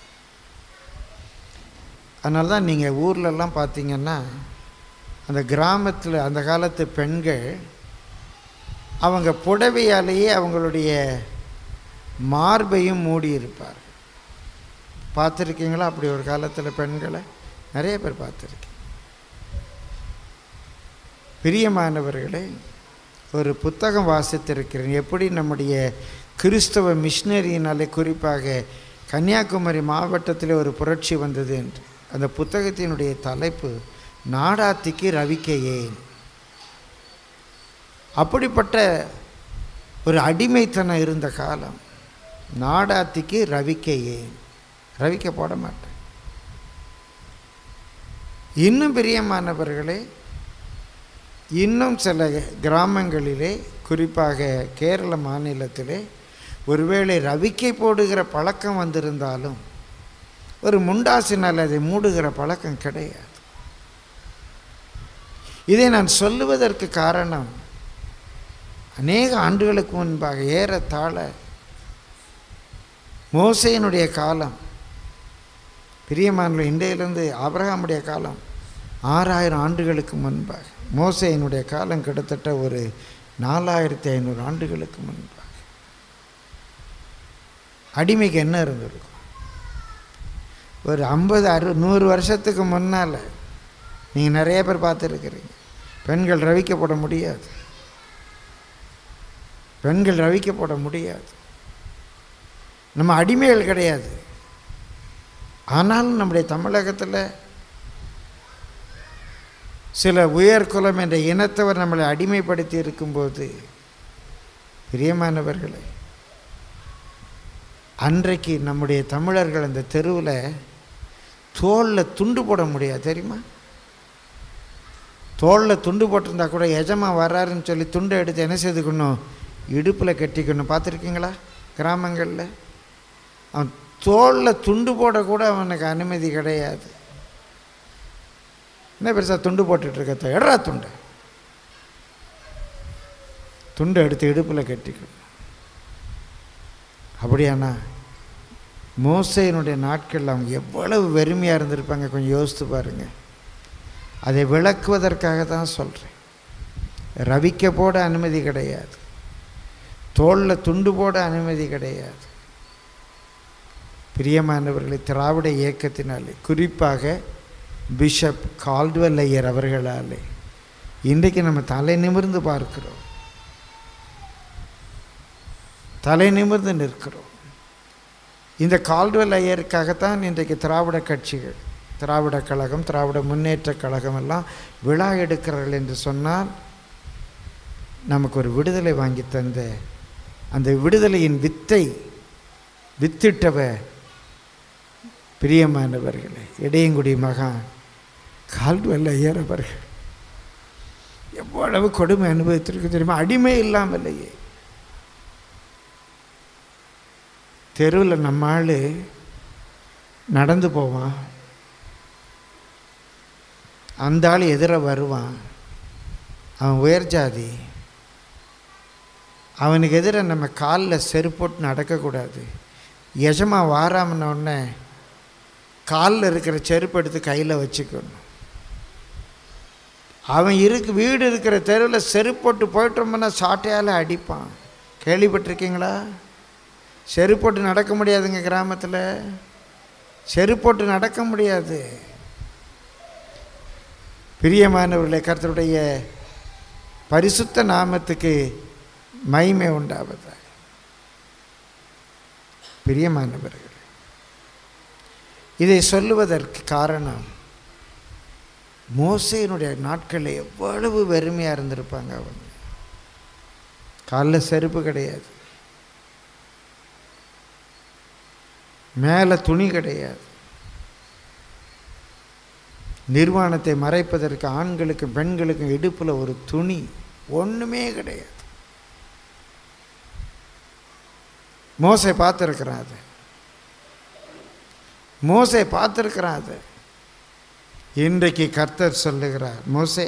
அதனால தான் நீங்கள் ஊர்லெல்லாம் பார்த்தீங்கன்னா அந்த கிராமத்தில் அந்த காலத்து பெண்கள் அவங்க புடவையாலேயே அவங்களுடைய மார்பையும் மூடி இருப்பார் பார்த்துருக்கீங்களா அப்படி ஒரு காலத்தில் பெண்களை நிறைய பேர் பார்த்துருக்கேன் பிரியமானவர்களே ஒரு புத்தகம் வாசித்திருக்கிறேன் எப்படி நம்முடைய கிறிஸ்தவ மிஷினரியினாலே குறிப்பாக கன்னியாகுமரி மாவட்டத்தில் ஒரு புரட்சி வந்தது என்று அந்த புத்தகத்தினுடைய தலைப்பு நாடாத்திக்கு ரவிக்க ஏன் அப்படிப்பட்ட ஒரு அடிமைத்தனம் இருந்த காலம் நாடாத்திக்கு ரவிக்க ஏன் ரவிக்க போட மாட்டேன் இன்னும் பிரியமானவர்களே இன்னும் சில கிராமங்களிலே குறிப்பாக கேரள மாநிலத்திலே ஒருவேளை ரவிக்கை போடுகிற பழக்கம் வந்திருந்தாலும் ஒரு முண்டாசினால் அதை மூடுகிற பழக்கம் கிடையாது இதை நான் சொல்லுவதற்கு காரணம் அநேக ஆண்டுகளுக்கு முன்பாக ஏறத்தாழ மோசையினுடைய காலம் பிரியமானவர் இன்றையிலிருந்து ஆபிரகாமுடைய காலம் ஆறாயிரம் ஆண்டுகளுக்கு முன்பாக மோசையினுடைய காலம் கிட்டத்தட்ட ஒரு நாலாயிரத்தி ஐநூறு ஆண்டுகளுக்கு முன்பாக அடிமைக்கு என்ன இருந்திருக்கும் ஒரு ஐம்பது அறு நூறு வருஷத்துக்கு முன்னால் நீங்கள் நிறைய பேர் பார்த்துருக்கிறீங்க பெண்கள் ரவிக்கப்பட முடியாது பெண்கள் ரவிக்கப்பட முடியாது நம்ம அடிமைகள் கிடையாது ஆனாலும் நம்முடைய தமிழகத்தில் சில உயர்குலம் என்ற இனத்தவர் நம்மளை அடிமைப்படுத்தி இருக்கும்போது பிரியமானவர்களே அன்றைக்கு நம்முடைய தமிழர்கள் அந்த தெருவில் தோளில் துண்டு போட முடியாது தெரியுமா தோளில் துண்டு போட்டிருந்தா கூட எஜமா வர்றாருன்னு சொல்லி துண்டை எடுத்து என்ன செய்துக்கணும் இடுப்பில் கட்டிக்கணும் பார்த்துருக்கீங்களா கிராமங்களில் அவன் தோளில் துண்டு போடக்கூட அவனுக்கு அனுமதி கிடையாது என்ன பெருசாக துண்டு போட்டுட்ருக்க எடுறா துண்டு துண்டை எடுத்து இடுப்பில் கட்டிக்கணும் அப்படியானா மோசையினுடைய நாட்களில் அவங்க எவ்வளவு வெறுமையாக இருந்திருப்பாங்க கொஞ்சம் யோசித்து பாருங்கள் அதை விளக்குவதற்காக தான் சொல்கிறேன் ரவிக்க போட அனுமதி கிடையாது தோளில் துண்டு போட அனுமதி கிடையாது பிரியமானவர்களை திராவிட இயக்கத்தினாலே குறிப்பாக பிஷப் கால்டுவல் ஐயர் அவர்களாலே இன்றைக்கு நம்ம தலை நிமிர்ந்து பார்க்கிறோம் தலை நிமிர்ந்து நிற்கிறோம் இந்த கால்டுவல் ஐயருக்காகத்தான் இன்றைக்கு திராவிட கட்சிகள் திராவிட கழகம் திராவிட முன்னேற்ற கழகம் எல்லாம் விழா எடுக்கிறார்கள் என்று சொன்னால் நமக்கு ஒரு விடுதலை வாங்கி தந்த அந்த விடுதலையின் வித்தை வித்திட்டவ பிரியமானவர்களே இடையங்குடி மகான் கால்வல்ல ஐயரவர்கள் எவ்வளவு கொடுமை அனுபவித்திருக்கு தெரியுமா அடிமை இல்லாமல்லையே தெருவில் நம்ம ஆள் நடந்து போவான் அந்த ஆள் எதிர வருவான் அவன் உயர் ஜாதி அவனுக்கு எதிர நம்ம காலில் செருப்போட்டு நடக்கக்கூடாது எஜமா வாராமன உடனே காலில் இருக்கிற செருப்பு எடுத்து கையில் வச்சுக்கணும் அவன் இருக்கு வீடு இருக்கிற தெருவில் செருப்போட்டு போயிட்டோம்னா சாட்டையால் அடிப்பான் கேள்விப்பட்டிருக்கீங்களா செருப்போட்டு நடக்க முடியாதுங்க கிராமத்தில் செருப்போட்டு நடக்க முடியாது பிரியமானவர்களே கர்த்தருடைய பரிசுத்த நாமத்துக்கு மகிமை உண்டாவதாக பிரியமானவர்கள் இதை சொல்லுவதற்கு காரணம் மோசையினுடைய நாட்களில் எவ்வளவு வெறுமையாக இருந்திருப்பாங்க அவங்க காலில் செருப்பு கிடையாது மேலே துணி கிடையாது நிர்வாணத்தை மறைப்பதற்கு ஆண்களுக்கும் பெண்களுக்கும் இடுப்பில் ஒரு துணி ஒன்றுமே கிடையாது மோசை பார்த்துருக்குறான் அது மோசை பார்த்துருக்குறான் அது இன்றைக்கு கர்த்தர் சொல்லுகிறார் மோசே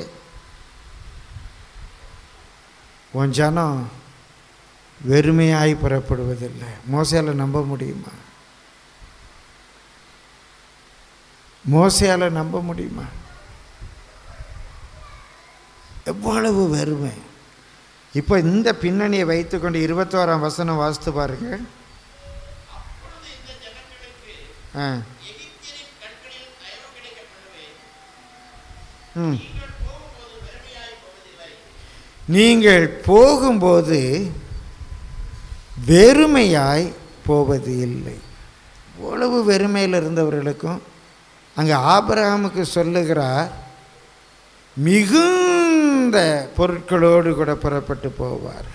உன் ஜனம் வெறுமையாய் புறப்படுவதில்லை மோசையால் நம்ப முடியுமா மோசையால் நம்ப முடியுமா எவ்வளவு வெறுமை இப்போ இந்த பின்னணியை வைத்துக்கொண்டு இருபத்தோராம் வசனம் வாசித்து பாருங்க ஆ ம் நீங்கள் போகும்போது வெறுமையாய் போவது இல்லை இவ்வளவு வெறுமையில் இருந்தவர்களுக்கும் அங்கே ஆபிரகாமுக்கு சொல்லுகிறார் மிகுந்த பொருட்களோடு கூட புறப்பட்டு போவார்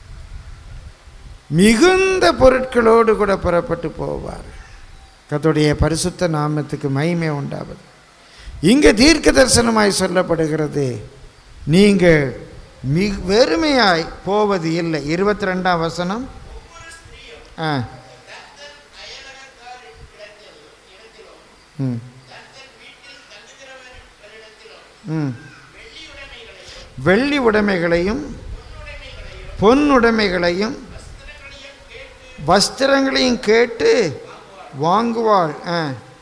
மிகுந்த பொருட்களோடு கூட புறப்பட்டு போவார் கத்துடைய பரிசுத்த நாமத்துக்கு மகிமை உண்டாவது இங்கே தீர்க்க தரிசனமாய் சொல்லப்படுகிறது நீங்கள் மிக வெறுமையாய் போவது இல்லை இருபத்தி ரெண்டாம் வசனம் ஆ ம் ம் வெள்ளி உடைமைகளையும் பொன் உடைமைகளையும் வஸ்திரங்களையும் கேட்டு வாங்குவாள் ஆ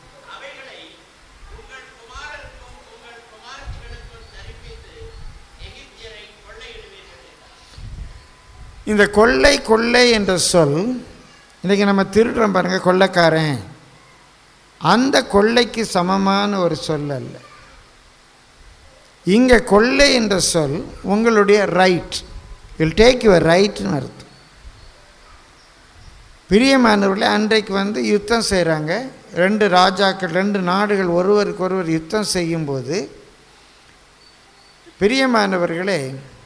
இந்த கொள்ளை கொள்ளை என்ற சொல் இன்றைக்கி நம்ம திருடுறோம் பாருங்கள் கொள்ளைக்காரன் அந்த கொள்ளைக்கு சமமான ஒரு சொல் அல்ல இங்கே கொள்ளை என்ற சொல் உங்களுடைய ரைட் வில் டேக் யுவர் ரைட்னு அர்த்தம் பிரியமானவர்களே அன்றைக்கு வந்து யுத்தம் செய்கிறாங்க ரெண்டு ராஜாக்கள் ரெண்டு நாடுகள் ஒருவருக்கு ஒருவர் யுத்தம் செய்யும்போது பிரியமானவர்களே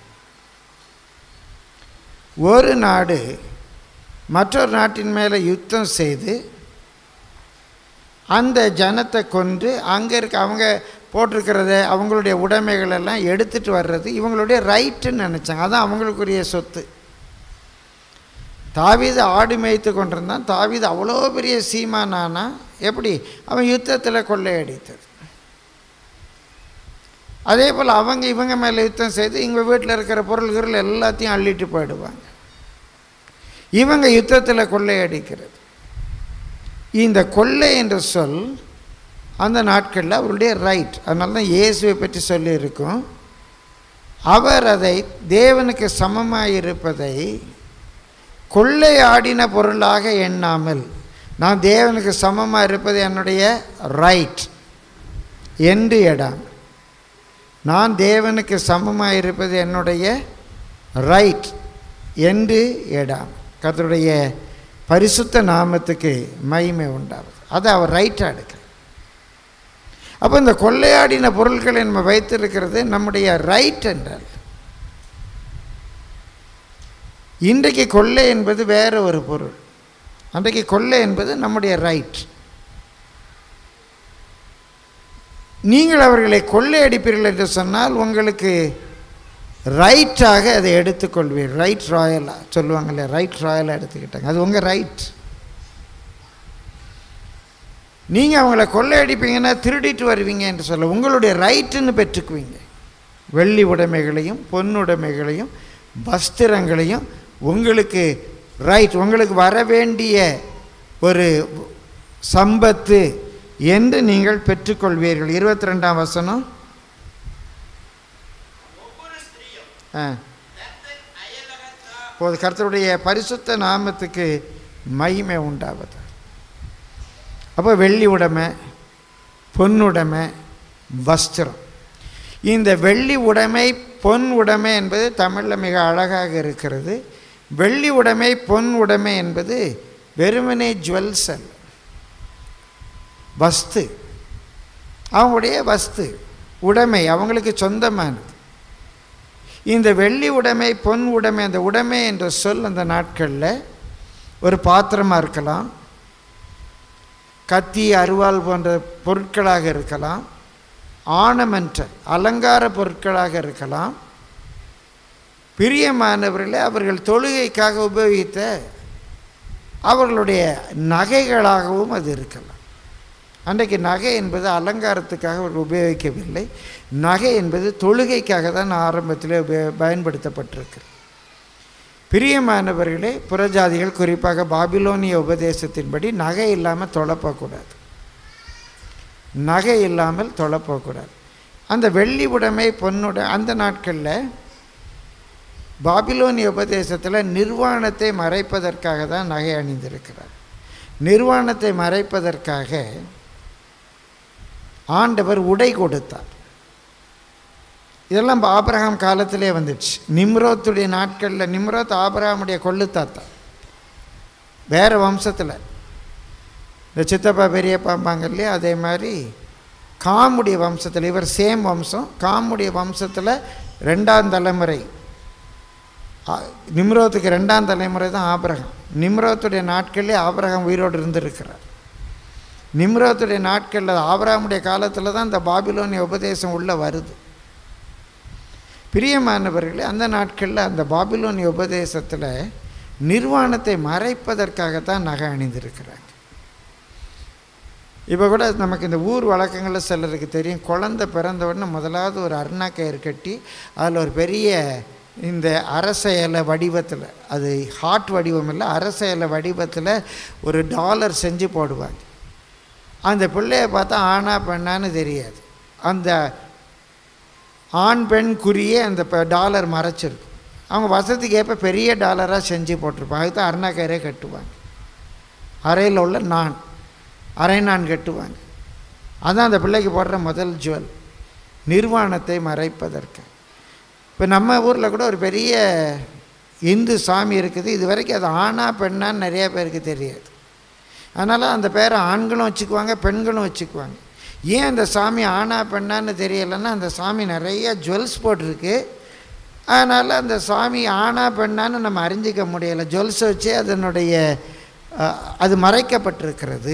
ஒரு நாடு மற்றொரு நாட்டின் மேலே யுத்தம் செய்து அந்த ஜனத்தை கொன்று அங்கே இருக்க அவங்க போட்டிருக்கிறத அவங்களுடைய உடைமைகள் எல்லாம் எடுத்துகிட்டு வர்றது இவங்களுடைய ரைட்டுன்னு நினச்சாங்க அதான் அவங்களுக்குரிய சொத்து தாவீது ஆடு மேய்த்து கொண்டிருந்தான் தாவீது அவ்வளோ பெரிய சீமானானா எப்படி அவன் யுத்தத்தில் கொள்ளையடித்தது அதே போல் அவங்க இவங்க மேலே யுத்தம் செய்து இவங்க வீட்டில் இருக்கிற பொருள்கள் எல்லாத்தையும் அள்ளிட்டு போயிடுவாங்க இவங்க யுத்தத்தில் கொள்ளையடிக்கிறது இந்த கொள்ளை என்ற சொல் அந்த நாட்களில் அவருடைய ரைட் அதனால தான் இயேசுவை பற்றி சொல்லியிருக்கோம் அவர் அதை தேவனுக்கு சமமாக இருப்பதை கொள்ளையாடின பொருளாக எண்ணாமல் நான் தேவனுக்கு சமமாக இருப்பது என்னுடைய ரைட் என்று இடம் நான் தேவனுக்கு சமமாக இருப்பது என்னுடைய ரைட் என்று இடம் கர்த்தருடைய பரிசுத்த நாமத்துக்கு மகிமை உண்டாகுது அதை அவர் ரைட்டாக எடுக்கிறார் அப்போ இந்த கொள்ளையாடின பொருட்களை நம்ம வைத்திருக்கிறது நம்முடைய ரைட் என்றால் இன்றைக்கு கொள்ளை என்பது வேற ஒரு பொருள் அன்றைக்கு கொள்ளை என்பது நம்முடைய ரைட் நீங்கள் அவர்களை கொள்ளையடிப்பீர்கள் என்று சொன்னால் உங்களுக்கு ரைட்டாக அதை எடுத்துக்கொள்வீர் ரைட் ராயலாக சொல்லுவாங்கல்ல ரைட் ராயலாக எடுத்துக்கிட்டாங்க அது உங்கள் ரைட் நீங்கள் அவங்கள கொள்ளையடிப்பீங்கன்னா திருடிட்டு வருவீங்க என்று சொல்ல உங்களுடைய ரைட்டுன்னு பெற்றுக்குவீங்க வெள்ளி உடைமைகளையும் பொன்னுடைமைகளையும் வஸ்திரங்களையும் உங்களுக்கு ரைட் உங்களுக்கு வர வேண்டிய ஒரு சம்பத்து என்று நீங்கள் பெற்றுக்கொள்வீர்கள் இருபத்தி ரெண்டாம் வசனம் ஆ போது கர்த்தருடைய பரிசுத்த நாமத்துக்கு மகிமை உண்டாவது அப்போ வெள்ளி உடைமை பொன்னுடைமை வஸ்திரம் இந்த வெள்ளி உடைமை பொன் உடைமை என்பது தமிழில் மிக அழகாக இருக்கிறது வெள்ளி உடைமை பொன் உடைமை என்பது வெறுமனே ஜுவல்ஸ் அல்ல வஸ்து அவங்களுடைய வஸ்து உடைமை அவங்களுக்கு சொந்தமானது இந்த வெள்ளி உடைமை பொன் உடைமை அந்த உடைமை என்ற சொல் அந்த நாட்களில் ஒரு பாத்திரமாக இருக்கலாம் கத்தி அருவாள் போன்ற பொருட்களாக இருக்கலாம் ஆர்னமெண்டல் அலங்கார பொருட்களாக இருக்கலாம் பிரியமானவர்களே அவர்கள் தொழுகைக்காக உபயோகித்த அவர்களுடைய நகைகளாகவும் அது இருக்கலாம் அன்றைக்கு நகை என்பது அலங்காரத்துக்காக அவர்கள் உபயோகிக்கவில்லை நகை என்பது தொழுகைக்காக தான் ஆரம்பத்தில் உபயோ பயன்படுத்தப்பட்டிருக்கு பிரியமானவர்களே புறஜாதிகள் குறிப்பாக பாபிலோனிய உபதேசத்தின்படி நகை இல்லாமல் தொலைப்போகக்கூடாது நகை இல்லாமல் தொலைப்போகக்கூடாது அந்த வெள்ளி உடைமை பொன்னுடை அந்த நாட்களில் பாபிலோனிய உபதேசத்தில் நிர்வாணத்தை மறைப்பதற்காக தான் நகை அணிந்திருக்கிறார் நிர்வாணத்தை மறைப்பதற்காக ஆண்டவர் உடை கொடுத்தார் இதெல்லாம் ஆபிரகாம் காலத்திலே வந்துடுச்சு நிம்ரோத்துடைய நாட்களில் நிம்ரோத் ஆபிரகாமுடைய கொள்ளு தாத்தா வேறு வம்சத்தில் இந்த சித்தப்பா பெரியப்பாம்பாங்க இல்லையா அதே மாதிரி காமுடைய வம்சத்தில் இவர் சேம் வம்சம் காமுடைய வம்சத்தில் ரெண்டாம் தலைமுறை நிம்ரோத்துக்கு ரெண்டாம் தலைமுறை தான் ஆபிரகம் நிம்ரோத்துடைய நாட்களிலே ஆபிரகம் உயிரோடு இருந்திருக்கிறார் நிம்ரோத்துடைய நாட்களில் ஆபிரகமுடைய காலத்தில் தான் இந்த பாபிலோனிய உபதேசம் உள்ளே வருது பிரியமானவர்களே அந்த நாட்களில் அந்த பாபிலோனிய உபதேசத்தில் நிர்வாணத்தை மறைப்பதற்காகத்தான் நகை அணிந்திருக்கிறாங்க இப்போ கூட நமக்கு இந்த ஊர் வழக்கங்களில் சிலருக்கு தெரியும் குழந்தை பிறந்த உடனே முதலாவது ஒரு அருணா கயிறு கட்டி அதில் ஒரு பெரிய இந்த அரச இலை வடிவத்தில் அது ஹார்ட் வடிவம் இல்லை அரச இலை வடிவத்தில் ஒரு டாலர் செஞ்சு போடுவாங்க அந்த பிள்ளைய பார்த்தா ஆணா பெண்ணான்னு தெரியாது அந்த ஆண் பெண் குறியே அந்த டாலர் மறைச்சிருக்கும் அவங்க வசதிக்கு ஏற்ப பெரிய டாலராக செஞ்சு போட்டிருப்பாங்க அதுதான் அருணாக்கயிறே கட்டுவாங்க அறையில் உள்ள நான் அரை நான் கட்டுவாங்க அதுதான் அந்த பிள்ளைக்கு போடுற முதல் ஜுவல் நிர்வாணத்தை மறைப்பதற்கு இப்போ நம்ம ஊரில் கூட ஒரு பெரிய இந்து சாமி இருக்குது இது வரைக்கும் அது ஆணா பெண்ணான்னு நிறைய பேருக்கு தெரியாது அதனால் அந்த பேரை ஆண்களும் வச்சுக்குவாங்க பெண்களும் வச்சுக்குவாங்க ஏன் அந்த சாமி ஆணா பெண்ணான்னு தெரியலைன்னா அந்த சாமி நிறைய ஜுவல்ஸ் போட்டிருக்கு அதனால் அந்த சாமி ஆணா பெண்ணான்னு நம்ம அறிஞ்சிக்க முடியலை ஜுவல்ஸை வச்சு அதனுடைய அது மறைக்கப்பட்டிருக்கிறது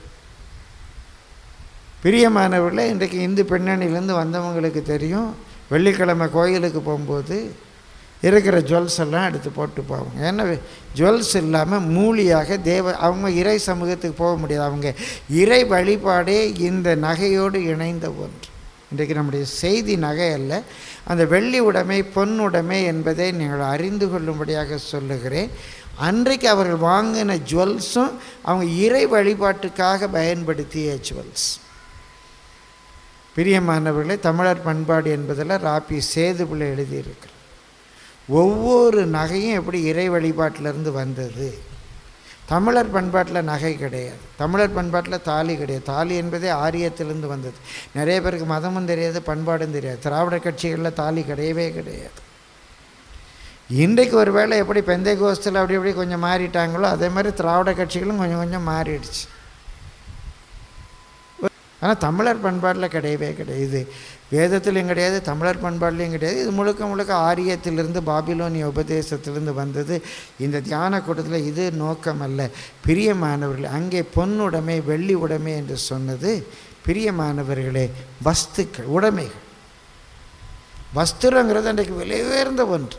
பிரியமானவர்களே இன்றைக்கு இந்து பின்னணியிலேருந்து வந்தவங்களுக்கு தெரியும் வெள்ளிக்கிழமை கோயிலுக்கு போகும்போது இருக்கிற ஜுவல்ஸ் எல்லாம் எடுத்து போட்டு போவாங்க ஏன்னா ஜுவல்ஸ் இல்லாமல் மூலியாக தேவ அவங்க இறை சமூகத்துக்கு போக முடியாது அவங்க இறை வழிபாடே இந்த நகையோடு இணைந்த ஒன்று இன்றைக்கு நம்முடைய செய்தி நகை அல்ல அந்த வெள்ளி உடைமை பொன் உடைமை என்பதை நீங்கள் அறிந்து கொள்ளும்படியாக சொல்லுகிறேன் அன்றைக்கு அவர்கள் வாங்கின ஜுவல்ஸும் அவங்க இறை வழிபாட்டுக்காக பயன்படுத்திய ஜுவல்ஸ் பிரியமானவர்களே தமிழர் பண்பாடு என்பதில் ராப்பி சேதுபிள்ளை எழுதியிருக்கிறார் ஒவ்வொரு நகையும் எப்படி இறை வழிபாட்டிலேருந்து வந்தது தமிழர் பண்பாட்டில் நகை கிடையாது தமிழர் பண்பாட்டில் தாலி கிடையாது தாலி என்பதே ஆரியத்திலிருந்து வந்தது நிறைய பேருக்கு மதமும் தெரியாது பண்பாடும் தெரியாது திராவிட கட்சிகளில் தாலி கிடையவே கிடையாது இன்றைக்கு ஒரு வேளை எப்படி பெந்தை கோஸ்தில் அப்படி அப்படி கொஞ்சம் மாறிட்டாங்களோ அதே மாதிரி திராவிட கட்சிகளும் கொஞ்சம் கொஞ்சம் மாறிடுச்சு ஆனால் தமிழர் பண்பாட்டில் கிடையவே கிடையாது இது வேதத்திலையும் கிடையாது தமிழர் பண்பாட்லேயும் கிடையாது இது முழுக்க முழுக்க ஆரியத்திலிருந்து பாபிலோனிய உபதேசத்திலிருந்து வந்தது இந்த தியான கூட்டத்தில் இது நோக்கம் அல்ல பிரியமானவர்கள் அங்கே பொன்னுடைமை வெள்ளி உடைமை என்று சொன்னது பிரியமானவர்களே வஸ்துக்கள் உடைமைகள் வஸ்திரங்கிறது அன்றைக்கு விலை உயர்ந்த ஒன்று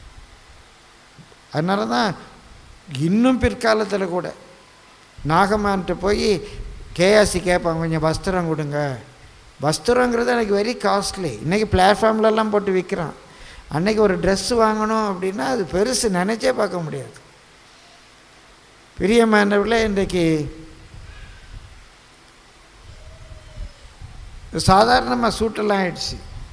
அதனால தான் இன்னும் பிற்காலத்தில் கூட நாகமான்ட்டு போய் கேஆர்சி கேட்பாங்க கொஞ்சம் வஸ்திரம் கொடுங்க வஸ்திரங்கிறது எனக்கு வெரி காஸ்ட்லி இன்றைக்கி பிளாட்ஃபார்ம்லலாம் போட்டு விற்கிறான் அன்றைக்கி ஒரு ட்ரெஸ் வாங்கணும் அப்படின்னா அது பெருசு நினச்சே பார்க்க முடியாது பிரியமானவர்களே இன்றைக்கு சாதாரணமாக சூட்டெல்லாம் ஆயிடுச்சு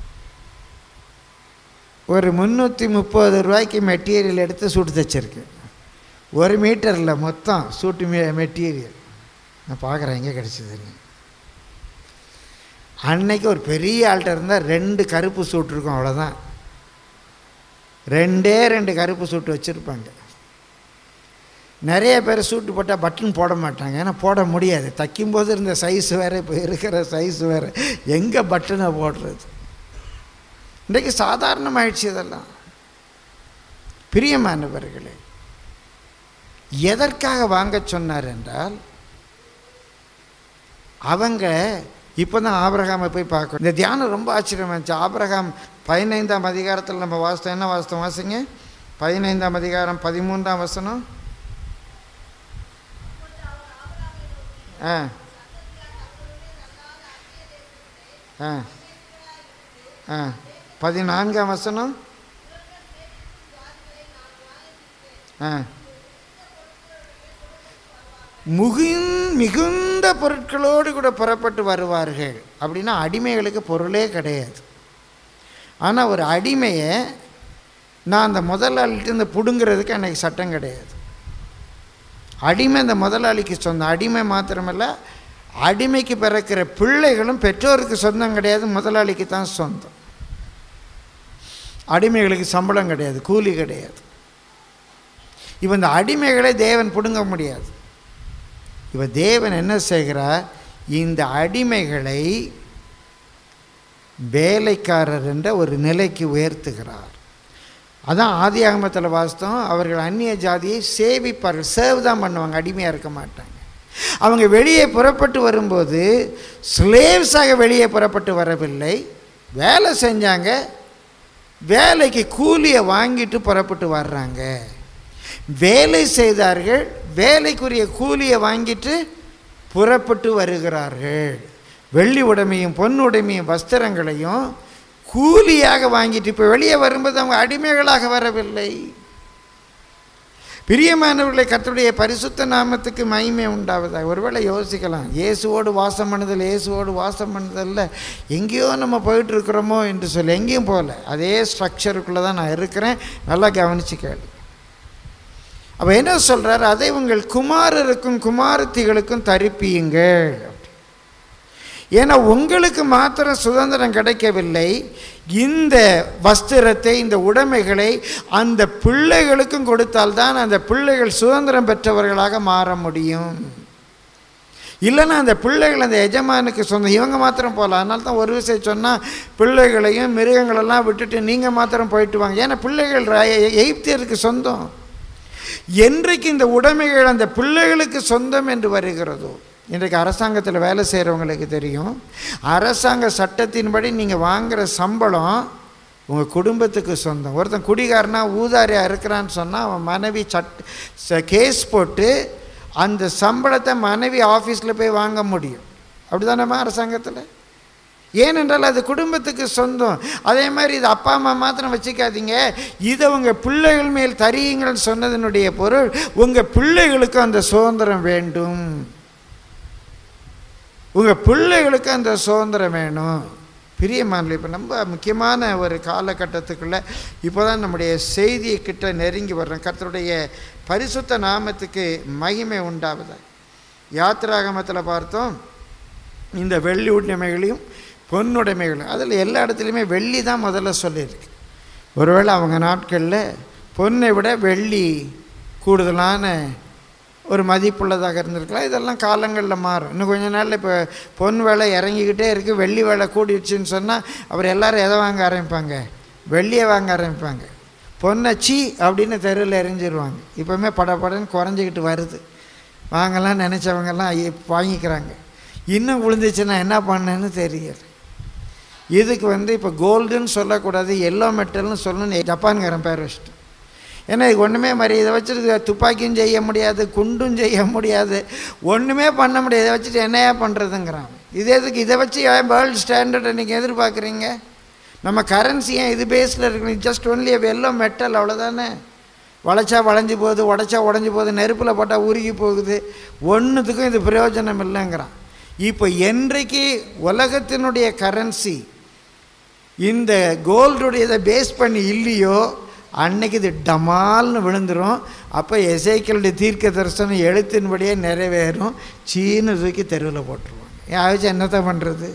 ஒரு முந்நூற்றி முப்பது ரூபாய்க்கு மெட்டீரியல் எடுத்து சூட்டு தைச்சிருக்கேன் ஒரு மீட்டரில் மொத்தம் சூட்டு மெ மெட்டீரியல் நான் பார்க்குறேன் எங்கே கிடச்சிதுன்னு அன்னைக்கு ஒரு பெரிய ஆள்கிட்ட இருந்தால் ரெண்டு கருப்பு சூட்டு இருக்கும் அவ்வளோதான் ரெண்டே ரெண்டு கருப்பு சூட்டு வச்சுருப்பாங்க நிறைய பேர் சூட்டு போட்டால் பட்டன் போட மாட்டாங்க ஏன்னா போட முடியாது தைக்கும்போது இருந்த சைஸ் வேறு இப்போ இருக்கிற சைஸ் வேறு எங்கே பட்டனை போடுறது இன்றைக்கு சாதாரணமாயிடுச்சு இதெல்லாம் பிரியமானவர்களே எதற்காக வாங்க சொன்னார் என்றால் அவங்க இப்போ தான் ஆபிரகாமை போய் பார்க்கணும் இந்த தியானம் ரொம்ப ஆச்சரியமா இருந்துச்சு ஆபிரகாம் பதினைந்தாம் அதிகாரத்தில் நம்ம வாசித்தோம் என்ன வாசித்தோம் வாசிங்க பதினைந்தாம் அதிகாரம் பதிமூன்றாம் வசனம் ஆ ஆ ஆ பதினான்காம் வசனம் ஆ முகின் மிகுந்த பொருட்களோடு கூட புறப்பட்டு வருவார்கள் அப்படின்னா அடிமைகளுக்கு பொருளே கிடையாது ஆனால் ஒரு அடிமையை நான் அந்த முதலாளிகிட்ட இந்த பிடுங்கிறதுக்கு எனக்கு சட்டம் கிடையாது அடிமை இந்த முதலாளிக்கு சொந்தம் அடிமை மாத்திரமல்ல அடிமைக்கு பிறக்கிற பிள்ளைகளும் பெற்றோருக்கு சொந்தம் கிடையாது முதலாளிக்கு தான் சொந்தம் அடிமைகளுக்கு சம்பளம் கிடையாது கூலி கிடையாது இப்போ இந்த அடிமைகளை தேவன் பிடுங்க முடியாது இப்போ தேவன் என்ன செய்கிறார் இந்த அடிமைகளை வேலைக்காரர் என்ற ஒரு நிலைக்கு உயர்த்துகிறார் அதான் ஆதி ஆகமத்தில் வாஸ்தவம் அவர்கள் அந்நிய ஜாதியை சேவிப்பார்கள் சேவ் தான் பண்ணுவாங்க அடிமையாக இருக்க மாட்டாங்க அவங்க வெளியே புறப்பட்டு வரும்போது ஸ்லேவ்ஸாக வெளியே புறப்பட்டு வரவில்லை வேலை செஞ்சாங்க வேலைக்கு கூலியை வாங்கிட்டு புறப்பட்டு வர்றாங்க வேலை செய்தார்கள் வேலைக்குரிய கூலியை வாங்கிட்டு புறப்பட்டு வருகிறார்கள் வெள்ளி உடைமையும் பொன் உடைமையும் வஸ்திரங்களையும் கூலியாக வாங்கிட்டு இப்போ வெளியே வரும்போது அவங்க அடிமைகளாக வரவில்லை பிரியமானவர்களை கர்த்தருடைய பரிசுத்த நாமத்துக்கு மகிமை உண்டாவதாக ஒருவேளை யோசிக்கலாம் இயேசுவோடு வாசம் பண்ணுதல் இயேசுவோடு வாசம் பண்ணுதல்ல எங்கேயோ நம்ம போயிட்டு இருக்கிறோமோ என்று சொல்லி எங்கேயும் போகல அதே ஸ்ட்ரக்சருக்குள்ளே தான் நான் இருக்கிறேன் நல்லா கவனிச்சு கேளு அப்போ என்ன சொல்கிறார் அதை உங்கள் குமாரருக்கும் குமாரத்திகளுக்கும் தரிப்பியுங்கள் ஏன்னா உங்களுக்கு மாத்திரம் சுதந்திரம் கிடைக்கவில்லை இந்த வஸ்திரத்தை இந்த உடைமைகளை அந்த பிள்ளைகளுக்கும் கொடுத்தால்தான் அந்த பிள்ளைகள் சுதந்திரம் பெற்றவர்களாக மாற முடியும் இல்லைன்னா அந்த பிள்ளைகள் அந்த எஜமானுக்கு சொந்தம் இவங்க மாத்திரம் போகலாம் அதனால தான் ஒரு விஷயம் சொன்னால் பிள்ளைகளையும் மிருகங்களெல்லாம் விட்டுட்டு நீங்கள் மாத்திரம் போயிட்டு வாங்க ஏன்னா பிள்ளைகள் எய்ப்தியருக்கு சொந்தம் என்றைக்கு இந்த உடைமைகள் அந்த பிள்ளைகளுக்கு சொந்தம் என்று வருகிறதோ இன்றைக்கு அரசாங்கத்தில் வேலை செய்கிறவங்களுக்கு தெரியும் அரசாங்க சட்டத்தின்படி நீங்கள் வாங்குகிற சம்பளம் உங்கள் குடும்பத்துக்கு சொந்தம் ஒருத்தன் குடிகாரனா ஊதாரியாக இருக்கிறான்னு சொன்னால் அவன் மனைவி சட் கேஸ் போட்டு அந்த சம்பளத்தை மனைவி ஆஃபீஸில் போய் வாங்க முடியும் அப்படி தானேம்மா அரசாங்கத்தில் ஏனென்றால் அது குடும்பத்துக்கு சொந்தம் அதே மாதிரி இது அப்பா அம்மா மாத்திரம் வச்சுக்காதீங்க இதை உங்கள் பிள்ளைகள் மேல் தரியுங்கள்னு சொன்னதனுடைய பொருள் உங்கள் பிள்ளைகளுக்கும் அந்த சுதந்திரம் வேண்டும் உங்கள் பிள்ளைகளுக்கு அந்த சுதந்திரம் வேணும் பிரியமான இப்போ ரொம்ப முக்கியமான ஒரு காலகட்டத்துக்குள்ளே இப்போ தான் நம்முடைய செய்தியை கிட்ட நெருங்கி வர்றோம் கர்த்தருடைய பரிசுத்த நாமத்துக்கு மகிமை உண்டாவதா யாத்திராகமத்தில் பார்த்தோம் இந்த வெள்ளி உடைமைகளையும் பொன்னுடைமைகளும் அதில் எல்லா இடத்துலையுமே வெள்ளி தான் முதல்ல சொல்லியிருக்கு ஒருவேளை அவங்க நாட்களில் பொன்னை விட வெள்ளி கூடுதலான ஒரு மதிப்புள்ளதாக இருந்திருக்கலாம் இதெல்லாம் காலங்களில் மாறும் இன்னும் கொஞ்ச நாளில் இப்போ பொன் விலை இறங்கிக்கிட்டே இருக்குது வெள்ளி விலை கூடிடுச்சுன்னு சொன்னால் அப்புறம் எல்லாரும் எதை வாங்க ஆரம்பிப்பாங்க வெள்ளியை வாங்க ஆரம்பிப்பாங்க பொண்ணை சீ அப்படின்னு தெருவில் எரிஞ்சிருவாங்க இப்போவுமே படப்படன்னு குறைஞ்சிக்கிட்டு வருது வாங்கலாம் நினச்சவங்கெல்லாம் ஐய- வாங்கிக்கிறாங்க இன்னும் விழுந்துச்சுன்னா என்ன பண்ணேன்னு தெரியல இதுக்கு வந்து இப்போ கோல்டுன்னு சொல்லக்கூடாது எல்லோ மெட்டல்னு சொல்லணும்னு ஜப்பான்காரன் பேர் வச்சுட்டு ஏன்னா இது ஒன்றுமே மாதிரி இதை வச்சுட்டு துப்பாக்கியும் செய்ய முடியாது குண்டும் செய்ய முடியாது ஒன்றுமே பண்ண முடியாது இதை வச்சுட்டு என்னையா பண்ணுறதுங்கிறான் இது எதுக்கு இதை வச்சு ஏன் வேர்ல்டு ஸ்டாண்டர்டை நீங்கள் எதிர்பார்க்குறீங்க நம்ம கரன்சி ஏன் இது பேஸில் இருக்கணும் ஜஸ்ட் ஒன்லி எல்லோ மெட்டல் அவ்வளோதானே வளைச்சா வளைஞ்சு போகுது உடைச்சா உடஞ்சி போகுது நெருப்பில் போட்டால் உருகி போகுது ஒன்றுத்துக்கும் இது பிரயோஜனம் இல்லைங்கிறான் இப்போ என்றைக்கு உலகத்தினுடைய கரன்சி இந்த கோல்டுடையதை பேஸ் பண்ணி இல்லையோ அன்னைக்கு இது டமால்னு விழுந்துரும் அப்போ எசைக்களுடைய தீர்க்க தரிசனம் எழுத்தின்படியே நிறைவேறும் சீனு தூக்கி தெருவில் போட்டுருவாங்க யாராச்சும் என்னத்தை பண்ணுறது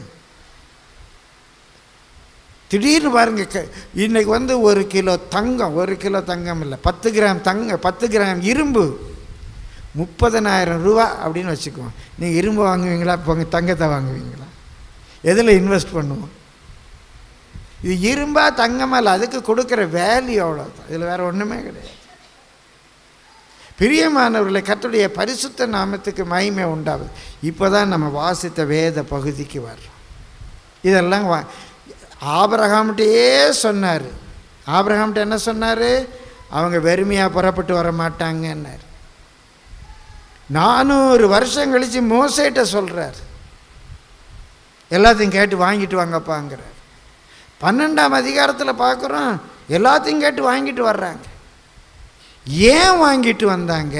திடீர்னு பாருங்க க இன்னைக்கு வந்து ஒரு கிலோ தங்கம் ஒரு கிலோ தங்கம் இல்லை பத்து கிராம் தங்க பத்து கிராம் இரும்பு முப்பதனாயிரம் ரூபா அப்படின்னு வச்சுக்குவோம் நீங்கள் இரும்பு வாங்குவீங்களா இப்போ தங்கத்தை வாங்குவீங்களா எதில் இன்வெஸ்ட் பண்ணுவோம் இது இரும்பா தங்கமா இல்லை அதுக்கு கொடுக்குற வேல்யூ அவ்வளோதான் இதில் வேறு ஒன்றுமே கிடையாது பிரியமானவர்களை கர்த்தருடைய பரிசுத்த நாமத்துக்கு மகிமை உண்டாகுது இப்போ தான் நம்ம வாசித்த வேத பகுதிக்கு வர்றோம் இதெல்லாம் வா ஆபரகாம்கிட்டயே சொன்னார் ஆபரகாம்கிட்ட என்ன சொன்னார் அவங்க வெறுமையாக புறப்பட்டு வர மாட்டாங்கன்னார் நானூறு வருஷம் கழித்து மோசேட்ட சொல்கிறார் எல்லாத்தையும் கேட்டு வாங்கிட்டு வாங்கப்பாங்கிறார் பன்னெண்டாம் அதிகாரத்தில் பார்க்குறோம் எல்லாத்தையும் கேட்டு வாங்கிட்டு வர்றாங்க ஏன் வாங்கிட்டு வந்தாங்க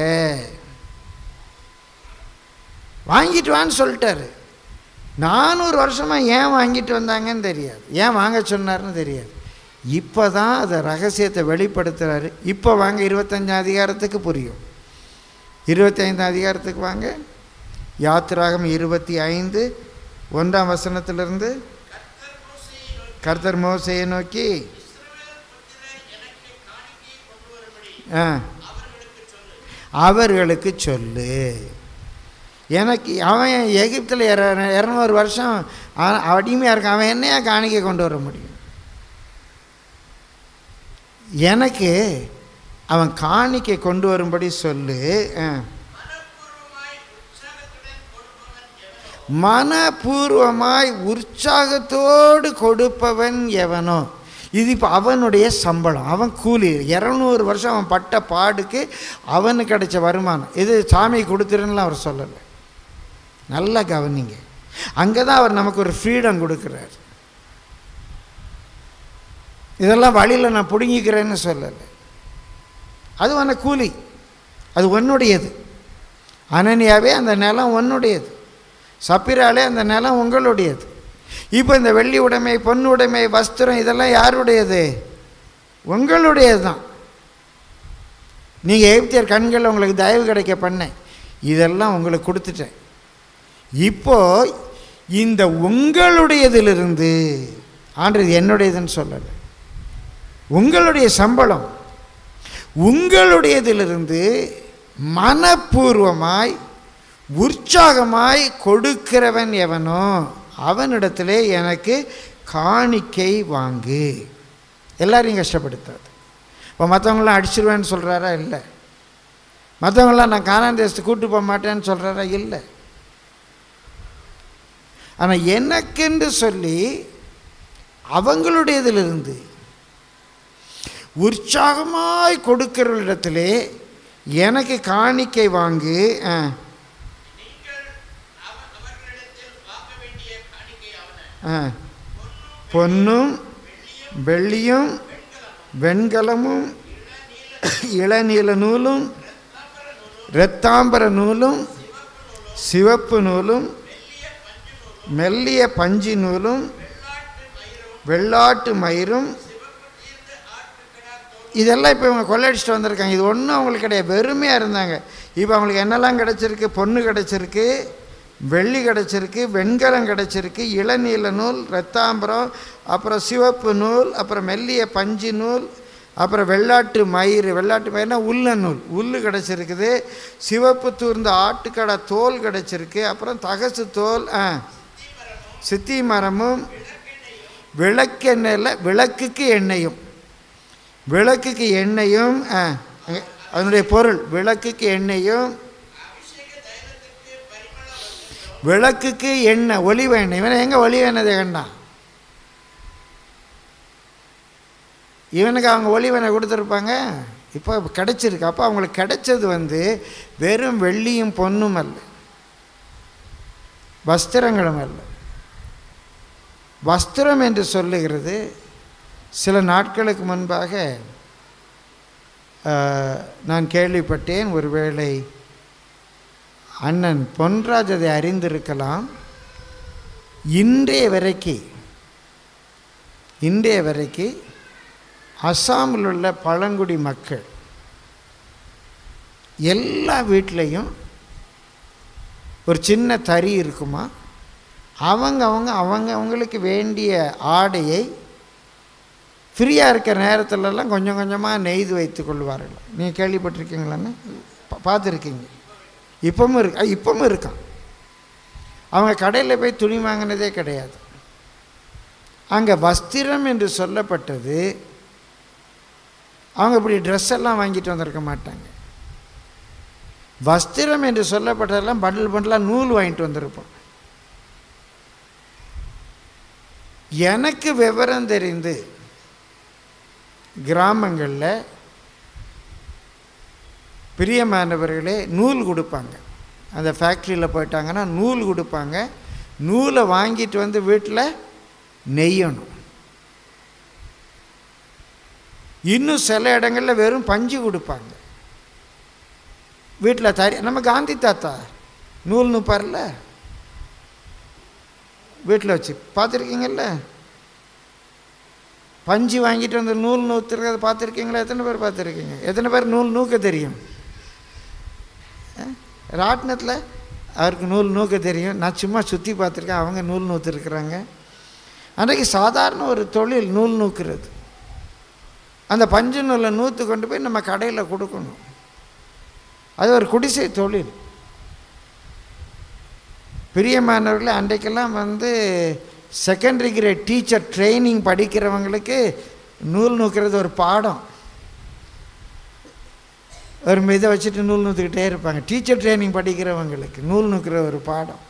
வாங்கிட்டு வான்னு சொல்லிட்டாரு நானூறு வருஷமாக ஏன் வாங்கிட்டு வந்தாங்கன்னு தெரியாது ஏன் வாங்க சொன்னார்னு தெரியாது இப்போ தான் அதை ரகசியத்தை வெளிப்படுத்துகிறாரு இப்போ வாங்க இருபத்தஞ்சாம் அதிகாரத்துக்கு புரியும் இருபத்தைந்தாம் அதிகாரத்துக்கு வாங்க யாத்திராகம் இருபத்தி ஐந்து ஒன்றாம் வசனத்திலிருந்து கர்த்தர் மோசையை நோக்கி ஆ அவர்களுக்கு சொல்லு எனக்கு அவன் எகிப்தில் இர இரநூறு வருஷம் அவன் அடிமையாக இருக்கான் அவன் என்னையா காணிக்க கொண்டு வர முடியும் எனக்கு அவன் காணிக்கை கொண்டு வரும்படி சொல்லு ஆ. மனப்பூர்வமாய் உற்சாகத்தோடு கொடுப்பவன் எவனோ இது இப்போ அவனுடைய சம்பளம் அவன் கூலி இரநூறு வருஷம் அவன் பட்ட பாடுக்கு அவனுக்கு கிடைச்ச வருமானம் இது சாமி கொடுத்துருன்னு அவர் சொல்லலை நல்லா கவனிங்க அங்கே தான் அவர் நமக்கு ஒரு ஃப்ரீடம் கொடுக்குறார் இதெல்லாம் வழியில் நான் பிடுங்கிக்கிறேன்னு சொல்லலை அது உன கூலி அது உன்னுடையது அனனியாவே அந்த நிலம் உன்னுடையது சப்பிராலே அந்த நிலம் உங்களுடையது இப்போ இந்த வெள்ளி உடைமை பொன் உடைமை வஸ்திரம் இதெல்லாம் யாருடையது உங்களுடையது தான் நீங்கள் எகிப்தியர் கண்களில் உங்களுக்கு தயவு கிடைக்க பண்ணேன் இதெல்லாம் உங்களுக்கு கொடுத்துட்டேன் இப்போ இந்த உங்களுடையதிலிருந்து ஆண்டு இது என்னுடையதுன்னு சொல்லலை உங்களுடைய சம்பளம் உங்களுடையதிலிருந்து மனப்பூர்வமாய் உற்சாகமாய் கொடுக்கிறவன் எவனோ அவனிடத்திலே எனக்கு காணிக்கை வாங்கு எல்லாரையும் கஷ்டப்படுத்தாது இப்போ மற்றவங்களாம் அடிச்சிருவேன்னு சொல்கிறாரா இல்லை மற்றவங்களாம் நான் காணான் தேசத்துக்கு கூட்டு போக மாட்டேன்னு சொல்கிறாரா இல்லை ஆனால் எனக்கென்று சொல்லி அவங்களுடையதிலிருந்து உற்சாகமாய் கொடுக்கிறவர்களிடத்திலே எனக்கு காணிக்கை வாங்கு ஆ ஆ பொன்னும் வெள்ளியும் வெண்கலமும் இளநீல நூலும் இரத்தாம்பர நூலும் சிவப்பு நூலும் மெல்லிய பஞ்சு நூலும் வெள்ளாட்டு மயிரும் இதெல்லாம் இப்போ இவங்க கொள்ளையடிச்சிட்டு வந்திருக்காங்க இது ஒன்றும் அவங்களுக்கு கிடையாது வெறுமையாக இருந்தாங்க இப்போ அவங்களுக்கு என்னெல்லாம் கிடச்சிருக்கு பொண்ணு கிடச்சிருக்கு வெள்ளி கிடச்சிருக்கு வெண்கலம் கிடச்சிருக்கு இளநீல நூல் ரத்தாம்பரம் அப்புறம் சிவப்பு நூல் அப்புறம் மெல்லிய பஞ்சு நூல் அப்புறம் வெள்ளாட்டு மயிர் வெள்ளாட்டு மயிர்னா உள்ள நூல் உள்ளு கிடச்சிருக்குது சிவப்பு தூர்ந்த ஆட்டுக்கடை தோல் கிடச்சிருக்கு அப்புறம் தகசு தோல் ஆ சித்தி மரமும் விளக்கெண்ணெயில் விளக்குக்கு எண்ணெயும் விளக்குக்கு எண்ணெயும் ஆ அங்க- அதனுடைய பொருள் விளக்குக்கு எண்ணெயும் விளக்குக்கு எண்ணெய் ஒலிவ எண்ணெய் இவனை எங்கே ஒலிவ எண்ணெய் கண்டான் இவனுக்கு அவங்க ஒளிவனை கொடுத்துருப்பாங்க இப்போ கிடைச்சிருக்கு அப்போ அவங்களுக்கு கிடைச்சது வந்து வெறும் வெள்ளியும் பொன்னும் அல்ல வஸ்திரங்களும் அல்ல வஸ்திரம் என்று சொல்லுகிறது சில நாட்களுக்கு முன்பாக ஆஹ், நான் கேள்விப்பட்டேன் ஒருவேளை அண்ணன் பொன்ராஜ் அதை அறிந்திருக்கலாம் இன்றைய வரைக்கு இன்றைய வரைக்கு அஸ்ஸாமில் உள்ள பழங்குடி மக்கள் எல்லா வீட்லேயும் ஒரு சின்ன தறி இருக்குமா அவங்க அவங்க அவங்க அவங்களுக்கு வேண்டிய ஆடையை ஃப்ரீயாக இருக்கிற நேரத்துலலாம் கொஞ்சம் கொஞ்சமாக நெய்து வைத்து கொள்வார்கள் நீங்கள் கேள்விப்பட்டிருக்கீங்களான்னு பா- பார்த்துருக்கீங்க இப்பவும் இருக்கு அஹ் இப்பவும் இருக்கான் அவங்க கடையில் போய் துணி வாங்கினதே கிடையாது அங்கே வஸ்திரம் என்று சொல்லப்பட்டது அவங்க இப்படி ட்ரெஸ் எல்லாம் வாங்கிட்டு வந்திருக்க மாட்டாங்க வஸ்திரம் என்று சொல்லப்பட்டதெல்லாம் பண்டில் பண்டலாக நூல் வாங்கிட்டு வந்திருப்போம் எனக்கு விவரம் தெரிந்து கிராமங்களில் பிரியமானவர்களே நூல் கொடுப்பாங்க அந்த ஃபேக்ட்ரியில் போயிட்டாங்கன்னா நூல் கொடுப்பாங்க நூலை வாங்கிட்டு வந்து வீட்டில் நெய்யணும் இன்னும் சில இடங்களில் வெறும் பஞ்சு கொடுப்பாங்க வீட்டில் தறி நம்ம காந்தி தாத்தா நூல் நூப்பார்ல வீட்டில் வச்சு பார்த்துருக்கீங்கல்ல பஞ்சு வாங்கிட்டு வந்து நூல் நூற்றுறத பார்த்துருக்கீங்களா எத்தனை பேர் பார்த்துருக்கீங்க எத்தனை பேர் நூல் நூக்க தெரியும் ராட்டினத்தில் அவருக்கு நூல் நூக்க தெரியும் நான் சும்மா சுற்றி பார்த்துருக்கேன் அவங்க நூல் நூற்றுருக்குறாங்க அன்றைக்கு சாதாரண ஒரு தொழில் நூல் நூக்கிறது அந்த பஞ்சு நூலை நூற்று கொண்டு போய் நம்ம கடையில் கொடுக்கணும் அது ஒரு குடிசை தொழில் பிரியமானவர்களே அன்றைக்கெல்லாம் வந்து செகண்டரி கிரேட் டீச்சர் ட்ரைனிங் படிக்கிறவங்களுக்கு நூல் நூக்கிறது ஒரு பாடம் ஒரு இதை வச்சுட்டு நூல் நூற்றுக்கிட்டே இருப்பாங்க டீச்சர் ட்ரைனிங் படிக்கிறவங்களுக்கு நூல் நூக்கிற ஒரு பாடம்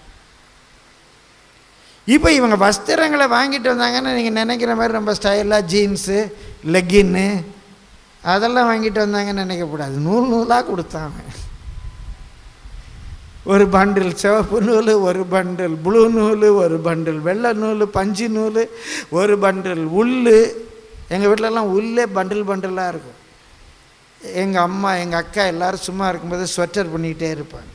இப்போ இவங்க வஸ்திரங்களை வாங்கிட்டு வந்தாங்கன்னா நீங்கள் நினைக்கிற மாதிரி ரொம்ப ஸ்டைலாக ஜீன்ஸு லெக்கின்னு அதெல்லாம் வாங்கிட்டு வந்தாங்கன்னு நினைக்கக்கூடாது நூல் நூலாக கொடுத்தாங்க ஒரு பண்டில் சிவப்பு நூல் ஒரு பண்டில் ப்ளூ நூல் ஒரு பண்டில் வெள்ளை நூல் பஞ்சு நூல் ஒரு பண்டில் உல்லு எங்கள் வீட்டிலலாம் உள்ளே பண்டில் பண்டிலாக இருக்கும் எங்கள் அம்மா எங்கள் அக்கா எல்லோரும் சும்மா இருக்கும்போது ஸ்வெட்டர் பண்ணிக்கிட்டே இருப்பாங்க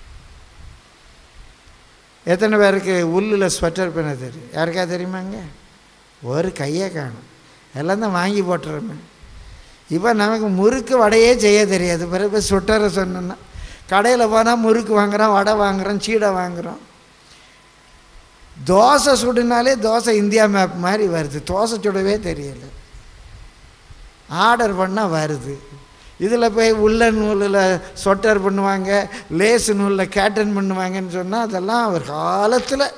எத்தனை பேருக்கு உள்ளில் ஸ்வெட்டர் பண்ண தெரியும் யாருக்கா தெரியுமாங்க ஒரு கையை காணும் எல்லாம் தான் வாங்கி போட்டுறோமே இப்போ நமக்கு முறுக்கு வடையே செய்ய தெரியாது பிறகு ஸ்வெட்டரை சொன்னோன்னா கடையில் போனால் முறுக்கு வாங்குகிறோம் வடை வாங்குகிறோம் சீடை வாங்குகிறோம் தோசை சுடுனாலே தோசை இந்தியா மேப் மாதிரி வருது தோசை சுடவே தெரியல ஆர்டர் பண்ணால் வருது இதில் போய் உள்ள நூலில் சொட்டர் பண்ணுவாங்க லேசு நூலில் கேட்டன் பண்ணுவாங்கன்னு சொன்னால் அதெல்லாம் ஒரு காலத்தில்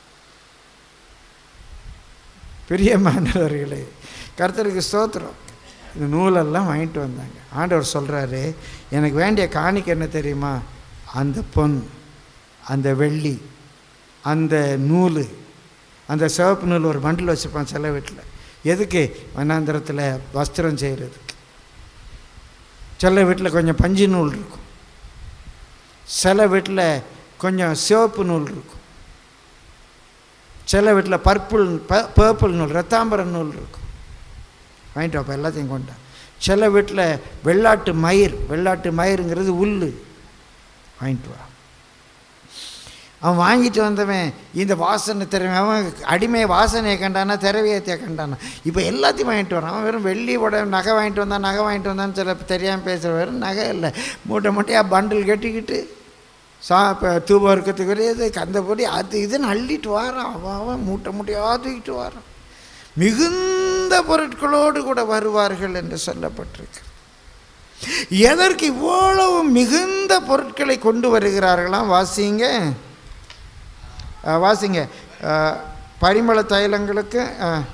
பிரியமானவர்களே கர்த்தருக்கு ஸ்தோத்திரம் இந்த நூலெல்லாம் வாங்கிட்டு வந்தாங்க ஆண்டவர் சொல்கிறாரு எனக்கு வேண்டிய காணிக்கை என்ன தெரியுமா அந்த பொன் அந்த வெள்ளி அந்த நூல் அந்த சிவப்பு நூல் ஒரு பண்டில் வச்சுருப்பான் சில வீட்டில் எதுக்கு வனாந்திரத்தில் வஸ்திரம் செய்கிறதுக்கு சில வீட்டில் கொஞ்சம் பஞ்சு நூல் இருக்கும் சில வீட்டில் கொஞ்சம் சிவப்பு நூல் இருக்கும் சில வீட்டில் பர்பிள் ப பர்பிள் நூல் ரத்தாம்பர நூல் இருக்கும் வாங்கிட்டு வாப்பா எல்லாத்தையும் கொண்டா சில வீட்டில் வெள்ளாட்டு மயிர் வெள்ளாட்டு மயிருங்கிறது உள்ளு வாங்கிட்டு வா அவன் வாங்கிட்டு வந்தவன் இந்த வாசனை திறமை அவன் அடிமை வாசனையை கண்டானா திறவியத்தை கண்டானா இப்போ எல்லாத்தையும் வாங்கிட்டு வரான் அவன் வெறும் வெள்ளி உட நகை வாங்கிட்டு வந்தான் நகை வாங்கிட்டு வந்தான்னு சில தெரியாமல் பேசுகிற வெறும் நகை இல்லை மூட்டை மூட்டையாக பண்டில் கட்டிக்கிட்டு சா இப்போ தூபம் இருக்கிறதுக்கு கிடையாது கந்தப்பொடி அது இதுன்னு அள்ளிட்டு வாரான் அவன் அவன் மூட்டை மூட்டையாக தூக்கிட்டு வாரான் மிகுந்த மிகுந்த பொருட்களோடு கூட வருவார்கள் என்று சொல்லப்பட்டிருக்கு எதற்கு இவ்வளவு மிகுந்த பொருட்களை கொண்டு வருகிறார்களாம் வாசிங்க அஹ், வாசிங்க அஹ், பரிமள தைலங்களுக்கு அஹ்,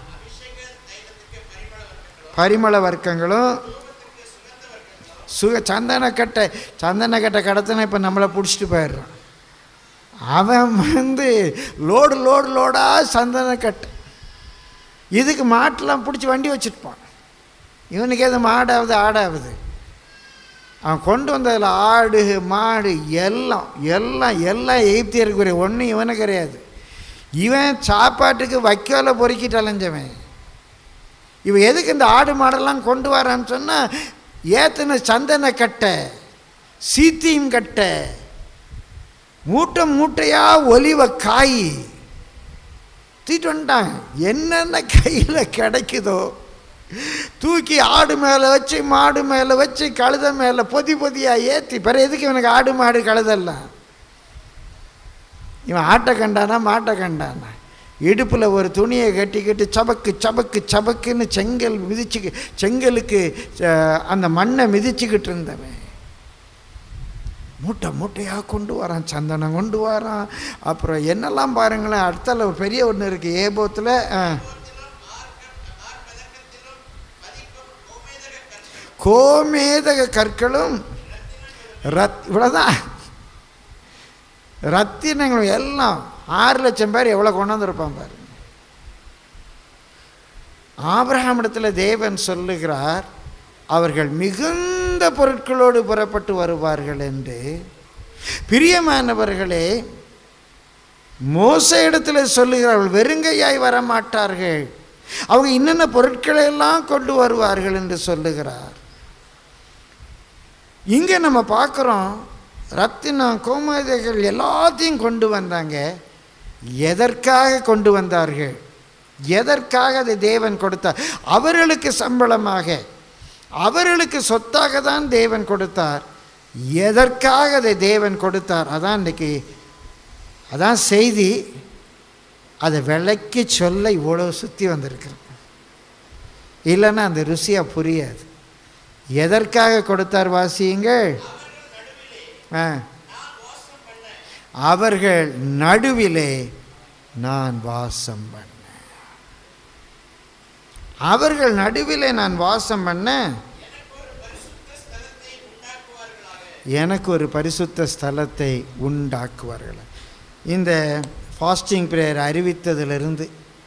பரிமள வர்க்கங்களும் சுக சந்தனக்கட்டை சந்தனக்கட்டை கடத்தினா இப்போ நம்மளை பிடிச்சிட்டு போயிடுறான் அவன் வந்து லோடு லோடு லோடாக சந்தனக்கட்டை இதுக்கு மாட்டெலாம் பிடிச்சி வண்டி வச்சுருப்பான் இவனுக்கு எது மாடாவது ஆடாவது அவன் கொண்டு வந்ததில் ஆடு மாடு எல்லாம் எல்லாம் எல்லாம் எகிப்தியருக்குரிய ஒன்றும் இவனுக்கு கிடையாது இவன் சாப்பாட்டுக்கு வைக்கோல பொறுக்கிட்டு அலைஞ்சவன் இவன் எதுக்கு இந்த ஆடு மாடெல்லாம் கொண்டு வரான்னு சொன்னால் ஏத்தன சந்தன கட்டை சீத்தியும் கட்டை மூட்டை மூட்டையாக ஒலிவ காய் தூக்கிட்டு வந்துட்டான் என்னென்ன கையில் கிடைக்குதோ தூக்கி ஆடு மேலே வச்சு மாடு மேலே வச்சு கழுத மேலே பொதி பொதியாக ஏற்றி பிற எதுக்கு இவனுக்கு ஆடு மாடு கழுதெல்லாம் இவன் ஆட்டை கண்டானா மாட்டை கண்டானா இடுப்பில் ஒரு துணியை கட்டிக்கிட்டு சபக்கு சபக்கு சபக்குன்னு செங்கல் மிதிச்சு செங்கலுக்கு அஹ், அந்த மண்ணை மிதிச்சுக்கிட்டு இருந்தவன் மூட்டை மூட்டையாக கொண்டு வரான் சந்தனம் கொண்டு வரான் அப்புறம் என்னெல்லாம் பாருங்களேன் அடுத்தால ஒரு பெரிய ஒன்று இருக்குது ஏபோத்தில் கோமேதக கற்களும் ரத் இவ்வளோதான் ரத்தினங்களும் எல்லாம் ஆறு லட்சம் பேர் எவ்வளோ கொண்டாந்துருப்பான் பாருங்க ஆபிரகாமிடத்தில் தேவன் சொல்லுகிறார் அவர்கள் மிகுந்த பொருட்களோடு புறப்பட்டு வருவார்கள் என்று பிரியமானவர்களே மோச இடத்துல சொல்லுகிறார்கள் வெறுங்கையாய் வரமாட்டார்கள் அவங்க என்னென்ன பொருட்களை எல்லாம் கொண்டு வருவார்கள் என்று சொல்லுகிறார் இங்கே நம்ம பார்க்குறோம் ரத்தினம் கோமதிகள் எல்லாத்தையும் கொண்டு வந்தாங்க எதற்காக கொண்டு வந்தார்கள் எதற்காக அதை தேவன் கொடுத்தார் அவர்களுக்கு சம்பளமாக அவர்களுக்கு சொத்தாக தான் தேவன் கொடுத்தார் எதற்காக அதை தேவன் கொடுத்தார் அதான் இன்னைக்கு அதான் செய்தி அதை விலைக்கு சொல்ல இவ்வளோ சுற்றி வந்திருக்கிறேன் இல்லைன்னா அந்த ருசியாக புரியாது எதற்காக கொடுத்தார் வாசியுங்கள் ஆ அவர்கள் நடுவிலே நான் வாசம் பண்ணேன் அவர்கள் நடுவிலே நான் வாசம் பண்ண எனக்கு ஒரு பரிசுத்த ஸ்தலத்தை உண்டாக்குவார்கள் இந்த ஃபாஸ்டிங் ப்ரேயர் அறிவித்ததிலிருந்து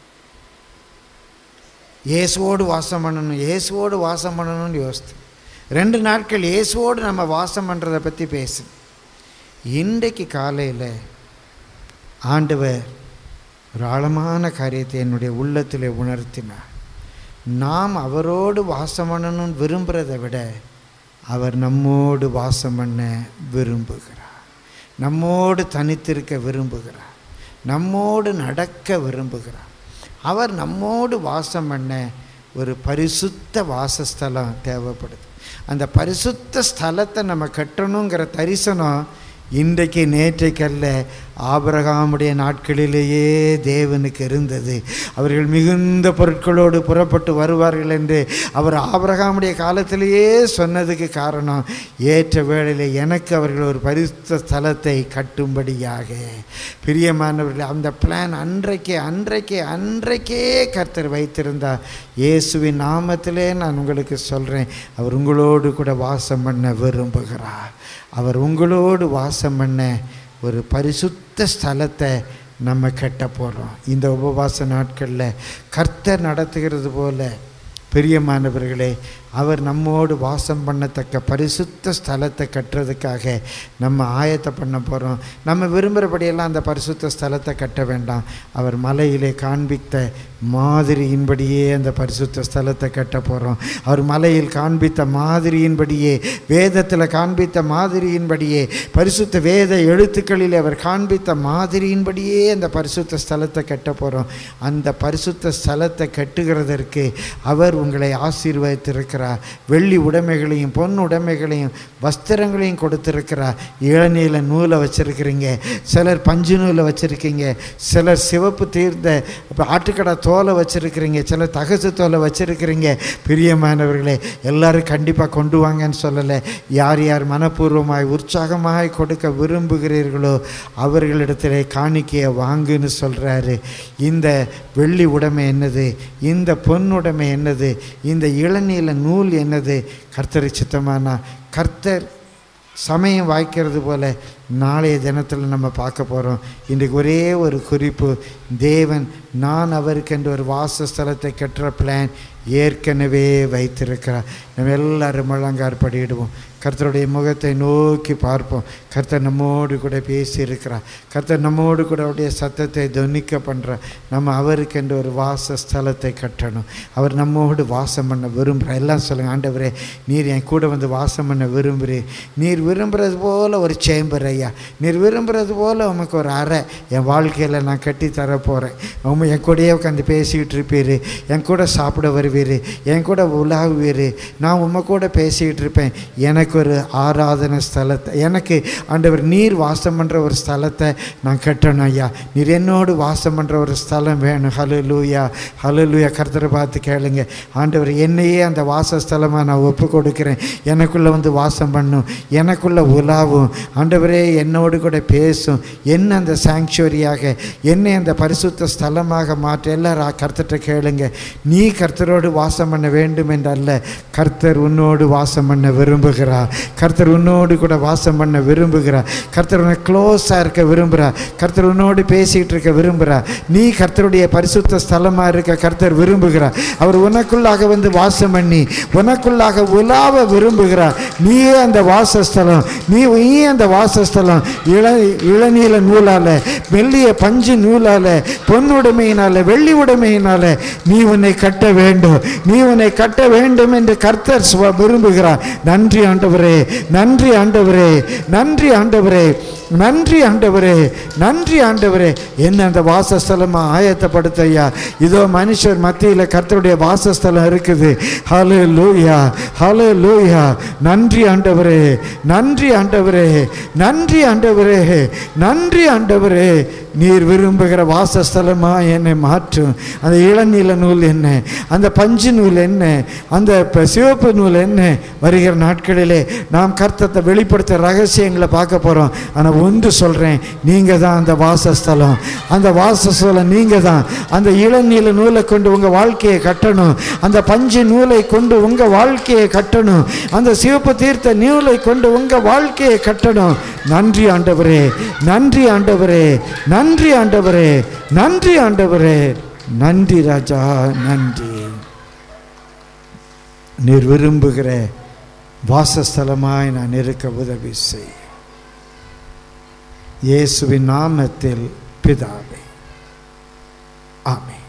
இயேசுவோடு வாசம் பண்ணணும் இயேசுவோடு வாசம் பண்ணணும்னு யோசித்து ரெண்டு நாட்கள் இயேசுவோடு நம்ம வாசம் பண்ணுறதை பற்றி பேசு இன்றைக்கு காலையில் ஆண்டவர் ஒரு ஆழமான காரியத்தை என்னுடைய உள்ளத்தில் உணர்த்தினார் நாம் அவரோடு வாசம் பண்ணணும்னு விரும்புகிறதை விட அவர் நம்மோடு வாசம் பண்ண விரும்புகிறார் நம்மோடு தனித்திருக்க விரும்புகிறார் நம்மோடு நடக்க விரும்புகிறார் அவர் நம்மோடு வாசம் பண்ண ஒரு பரிசுத்த வாசஸ்தலம் தேவைப்படுது அந்த பரிசுத்த ஸ்தலத்தை நம்ம கட்டணுங்கிற தரிசனம் இன்றைக்கு நேற்றைக்கல்ல ஆபிரகாமுடைய நாட்களிலேயே தேவனுக்கு இருந்தது அவர்கள் மிகுந்த பொருட்களோடு புறப்பட்டு வருவார்கள் என்று அவர் ஆபிரகாமுடைய காலத்திலேயே சொன்னதுக்கு காரணம் ஏற்ற வேளையில் எனக்கு அவர்கள் ஒரு பரிசுத்த ஸ்தலத்தை கட்டும்படியாக பிரியமானவர்கள் அந்த பிளான் அன்றைக்கே அன்றைக்கே அன்றைக்கே கர்த்தர் வைத்திருந்தார் இயேசுவின் நாமத்திலே நான் உங்களுக்கு சொல்கிறேன் அவர் உங்களோடு கூட வாசம் பண்ண விரும்புகிறார் அவர் உங்களோடு வாசம் பண்ண ஒரு பரிசுத்த ஸ்தலத்தை நம்ம கட்ட போகிறோம் இந்த உபவாச நாட்களில் கர்த்தர் நடத்துகிறது போல பிரியமானவர்களே அவர் நம்மோடு வாசம் பண்ணத்தக்க பரிசுத்த ஸ்தலத்தை கட்டுறதுக்காக நம்ம ஆயத்தை பண்ண போகிறோம் நம்ம விரும்புகிறபடியெல்லாம் அந்த பரிசுத்த ஸ்தலத்தை கட்ட வேண்டாம் அவர் மலையிலே காண்பித்த மாதிரியின்படியே அந்த பரிசுத்த ஸ்தலத்தை கட்ட போகிறோம் அவர் மலையில் காண்பித்த மாதிரியின்படியே வேதத்தில் காண்பித்த மாதிரியின்படியே பரிசுத்த வேத எழுத்துக்களில் அவர் காண்பித்த மாதிரியின்படியே அந்த பரிசுத்த ஸ்தலத்தை கட்ட போகிறோம் அந்த பரிசுத்த ஸ்தலத்தை கட்டுகிறதற்கு அவர் உங்களை ஆசீர்வதித்திருக்கிறார் கொடுத்திருக்கிறார் வெள்ளி உடைமைகளையும் பொன் உடைமைகளையும் வஸ்திரங்களையும் கொடுத்திருக்கிறார் இளநீல நூலை வச்சுருக்கிறீங்க சிலர் பஞ்சு நூலை வச்சுருக்கீங்க சிலர் சிவப்பு தீர்ந்த இப்போ ஆட்டுக்கடா தோலை வச்சுருக்கிறீங்க சிலர் தகசு தோலை வச்சுருக்கிறீங்க பிரியமானவர்களே எல்லாரும் கண்டிப்பாக கொண்டு வாங்கன்னு சொல்லலை யார் யார் மனப்பூர்வமாய் உற்சாகமாய் கொடுக்க விரும்புகிறீர்களோ அவர்களிடத்திலே காணிக்கையை வாங்குன்னு சொல்கிறாரு இந்த வெள்ளி உடைமை என்னது இந்த பொன்னுடைமை என்னது இந்த இளநீல நூல் என்னது கர்த்தரை சித்தமானா கர்த்தர் சமயம் வாய்க்கிறது போல நாளைய தினத்தில் நம்ம பார்க்க போகிறோம் இன்றைக்கு ஒரே ஒரு குறிப்பு தேவன் நான் அவருக்கென்று ஒரு வாசஸ்தலத்தை கட்டுற பிளான் ஏற்கனவே வைத்திருக்கிறார் நம்ம எல்லாரும் முழங்கார் படியிடுவோம் கர்த்தருடைய முகத்தை நோக்கி பார்ப்போம் கர்த்தர் நம்மோடு கூட பேசியிருக்கிறார் கர்த்தர் நம்மோடு கூட அவருடைய சத்தத்தை துணிக்க பண்ணுறார் நம்ம அவருக்கென்று ஒரு வாசஸ்தலத்தை கட்டணும் அவர் நம்மோடு வாசம் பண்ண விரும்புகிறார் எல்லாம் சொல்லுங்கள் ஆண்டவரே நீர் என் கூட வந்து வாசம் பண்ண விரும்புகிறீர் நீர் விரும்புகிறது போல் ஒரு சேம்பர் ஐயா நீர் விரும்புகிறது போல் உமக்கு ஒரு அறை என் வாழ்க்கையில் நான் கட்டி தர போகிறேன் உங்க என் கூடயே உட்காந்து பேசிக்கிட்டு இருப்பீர் என் கூட சாப்பிட வருவீர் என் கூட உலாவுவீர் நான் உம்ம கூட பேசிக்கிட்டு இருப்பேன் எனக்கு ஒரு ஆராதனை ஸ்தலத்தை எனக்கு ஆண்டவர் நீர் வாசம் பண்ணுற ஒரு ஸ்தலத்தை நான் கட்டணும் ஐயா நீர் என்னோடு வாசம் பண்ணுற ஒரு ஸ்தலம் வேணும் ஹலோ லூயா ஹலோ லூயா கர்த்தரை பார்த்து கேளுங்க ஆண்டவர் என்னையே அந்த வாசஸ்தலமாக நான் ஒப்பு கொடுக்குறேன் எனக்குள்ளே வந்து வாசம் பண்ணும் எனக்குள்ளே உலாவும் ஆண்டவரே என்னோடு கூட பேசும் என்ன அந்த சாங்சுவரியாக என்னை அந்த பரிசுத்த ஸ்தலமாக மாற்ற எல்லாரும் கர்த்தர்கிட்ட கேளுங்க நீ கர்த்தரோடு வாசம் பண்ண வேண்டும் என்றல்ல கர்த்தர் உன்னோடு வாசம் பண்ண விரும்புகிறார் கர்த்தர் உன்னோடு கூட வாசம் பண்ண விரும்புகிறார் கர்த்தர் உன்னை க்ளோஸாக இருக்க விரும்புகிறார் கர்த்தர் உன்னோடு பேசிக்கிட்டு இருக்க விரும்புகிறார் நீ கர்த்தருடைய பரிசுத்த ஸ்தலமாக இருக்க கர்த்தர் விரும்புகிறார் அவர் உனக்குள்ளாக வந்து வாசம் பண்ணி உனக்குள்ளாக உலாவ விரும்புகிறார் நீயே அந்த வாசஸ்தலம் நீ நீ அந்த வாசஸ்தலம் இள இளநீல நூலால் மெல்லிய பஞ்சு நூலால் பொன்னுடைமையினால வெள்ளி உடைமையினால நீ உன்னை கட்ட வேண்டும் நீ உன்னை கட்ட வேண்டும் என்று கர்த்தர் சுவ- விரும்புகிறார் நன்றி ஆண்டவரே நன்றி ஆண்டவரே நன்றி ஆண்டவரே நன்றி ஆண்டவரே நன்றி ஆண்டவரே என்ன அந்த வாசஸ்தலமா ஆயத்தப்படுத்த ஐயா இதோ மனுஷர் மத்தியில் கர்த்தருடைய வாசஸ்தலம் இருக்குது ஹலோ லூயா ஹலோ லூயா நன்றி ஆண்டவரே நன்றி ஆண்டவரே நன்றி ஆண்டவரே நன்றி ஆண்டவரே நீர் விரும்புகிற வாசஸ்தலமா என்னை மாற்றும் அந்த இளநீல நூல் என்ன அந்த பஞ்சு நூல் என்ன அந்த ப- சிவப்பு நூல் என்ன வருகிற நாட்களிலே நாம் கர்த்தத்தை வெளிப்படுத்த ரகசியங்களை பார்க்க போகிறோம் ஆனால் ஒன்று சொல்கிறேன் நீங்கள் தான் அந்த வாசஸ்தலம் அந்த வாசஸ்தலம் நீங்கள் தான் அந்த இளநீல நூலை கொண்டு உங்கள் வாழ்க்கையை கட்டணும் அந்த பஞ்சு நூலை கொண்டு உங்கள் வாழ்க்கையை கட்டணும் அந்த சிவப்பு தீர்த்த நூலை கொண்டு உங்கள் வாழ்க்கையை கட்டணும் நன்றி ஆண்டவரே நன்றி ஆண்டவரே நன்றி ஆண்டவரே நன்றி ஆண்டவரே நன்றி ராஜா நன்றி நீர் விரும்புகிற வாசஸ்தலமாய் நான் இருக்க உதவி செய் இயேசுவின் நாமத்தில் பிதாவே ஆமென்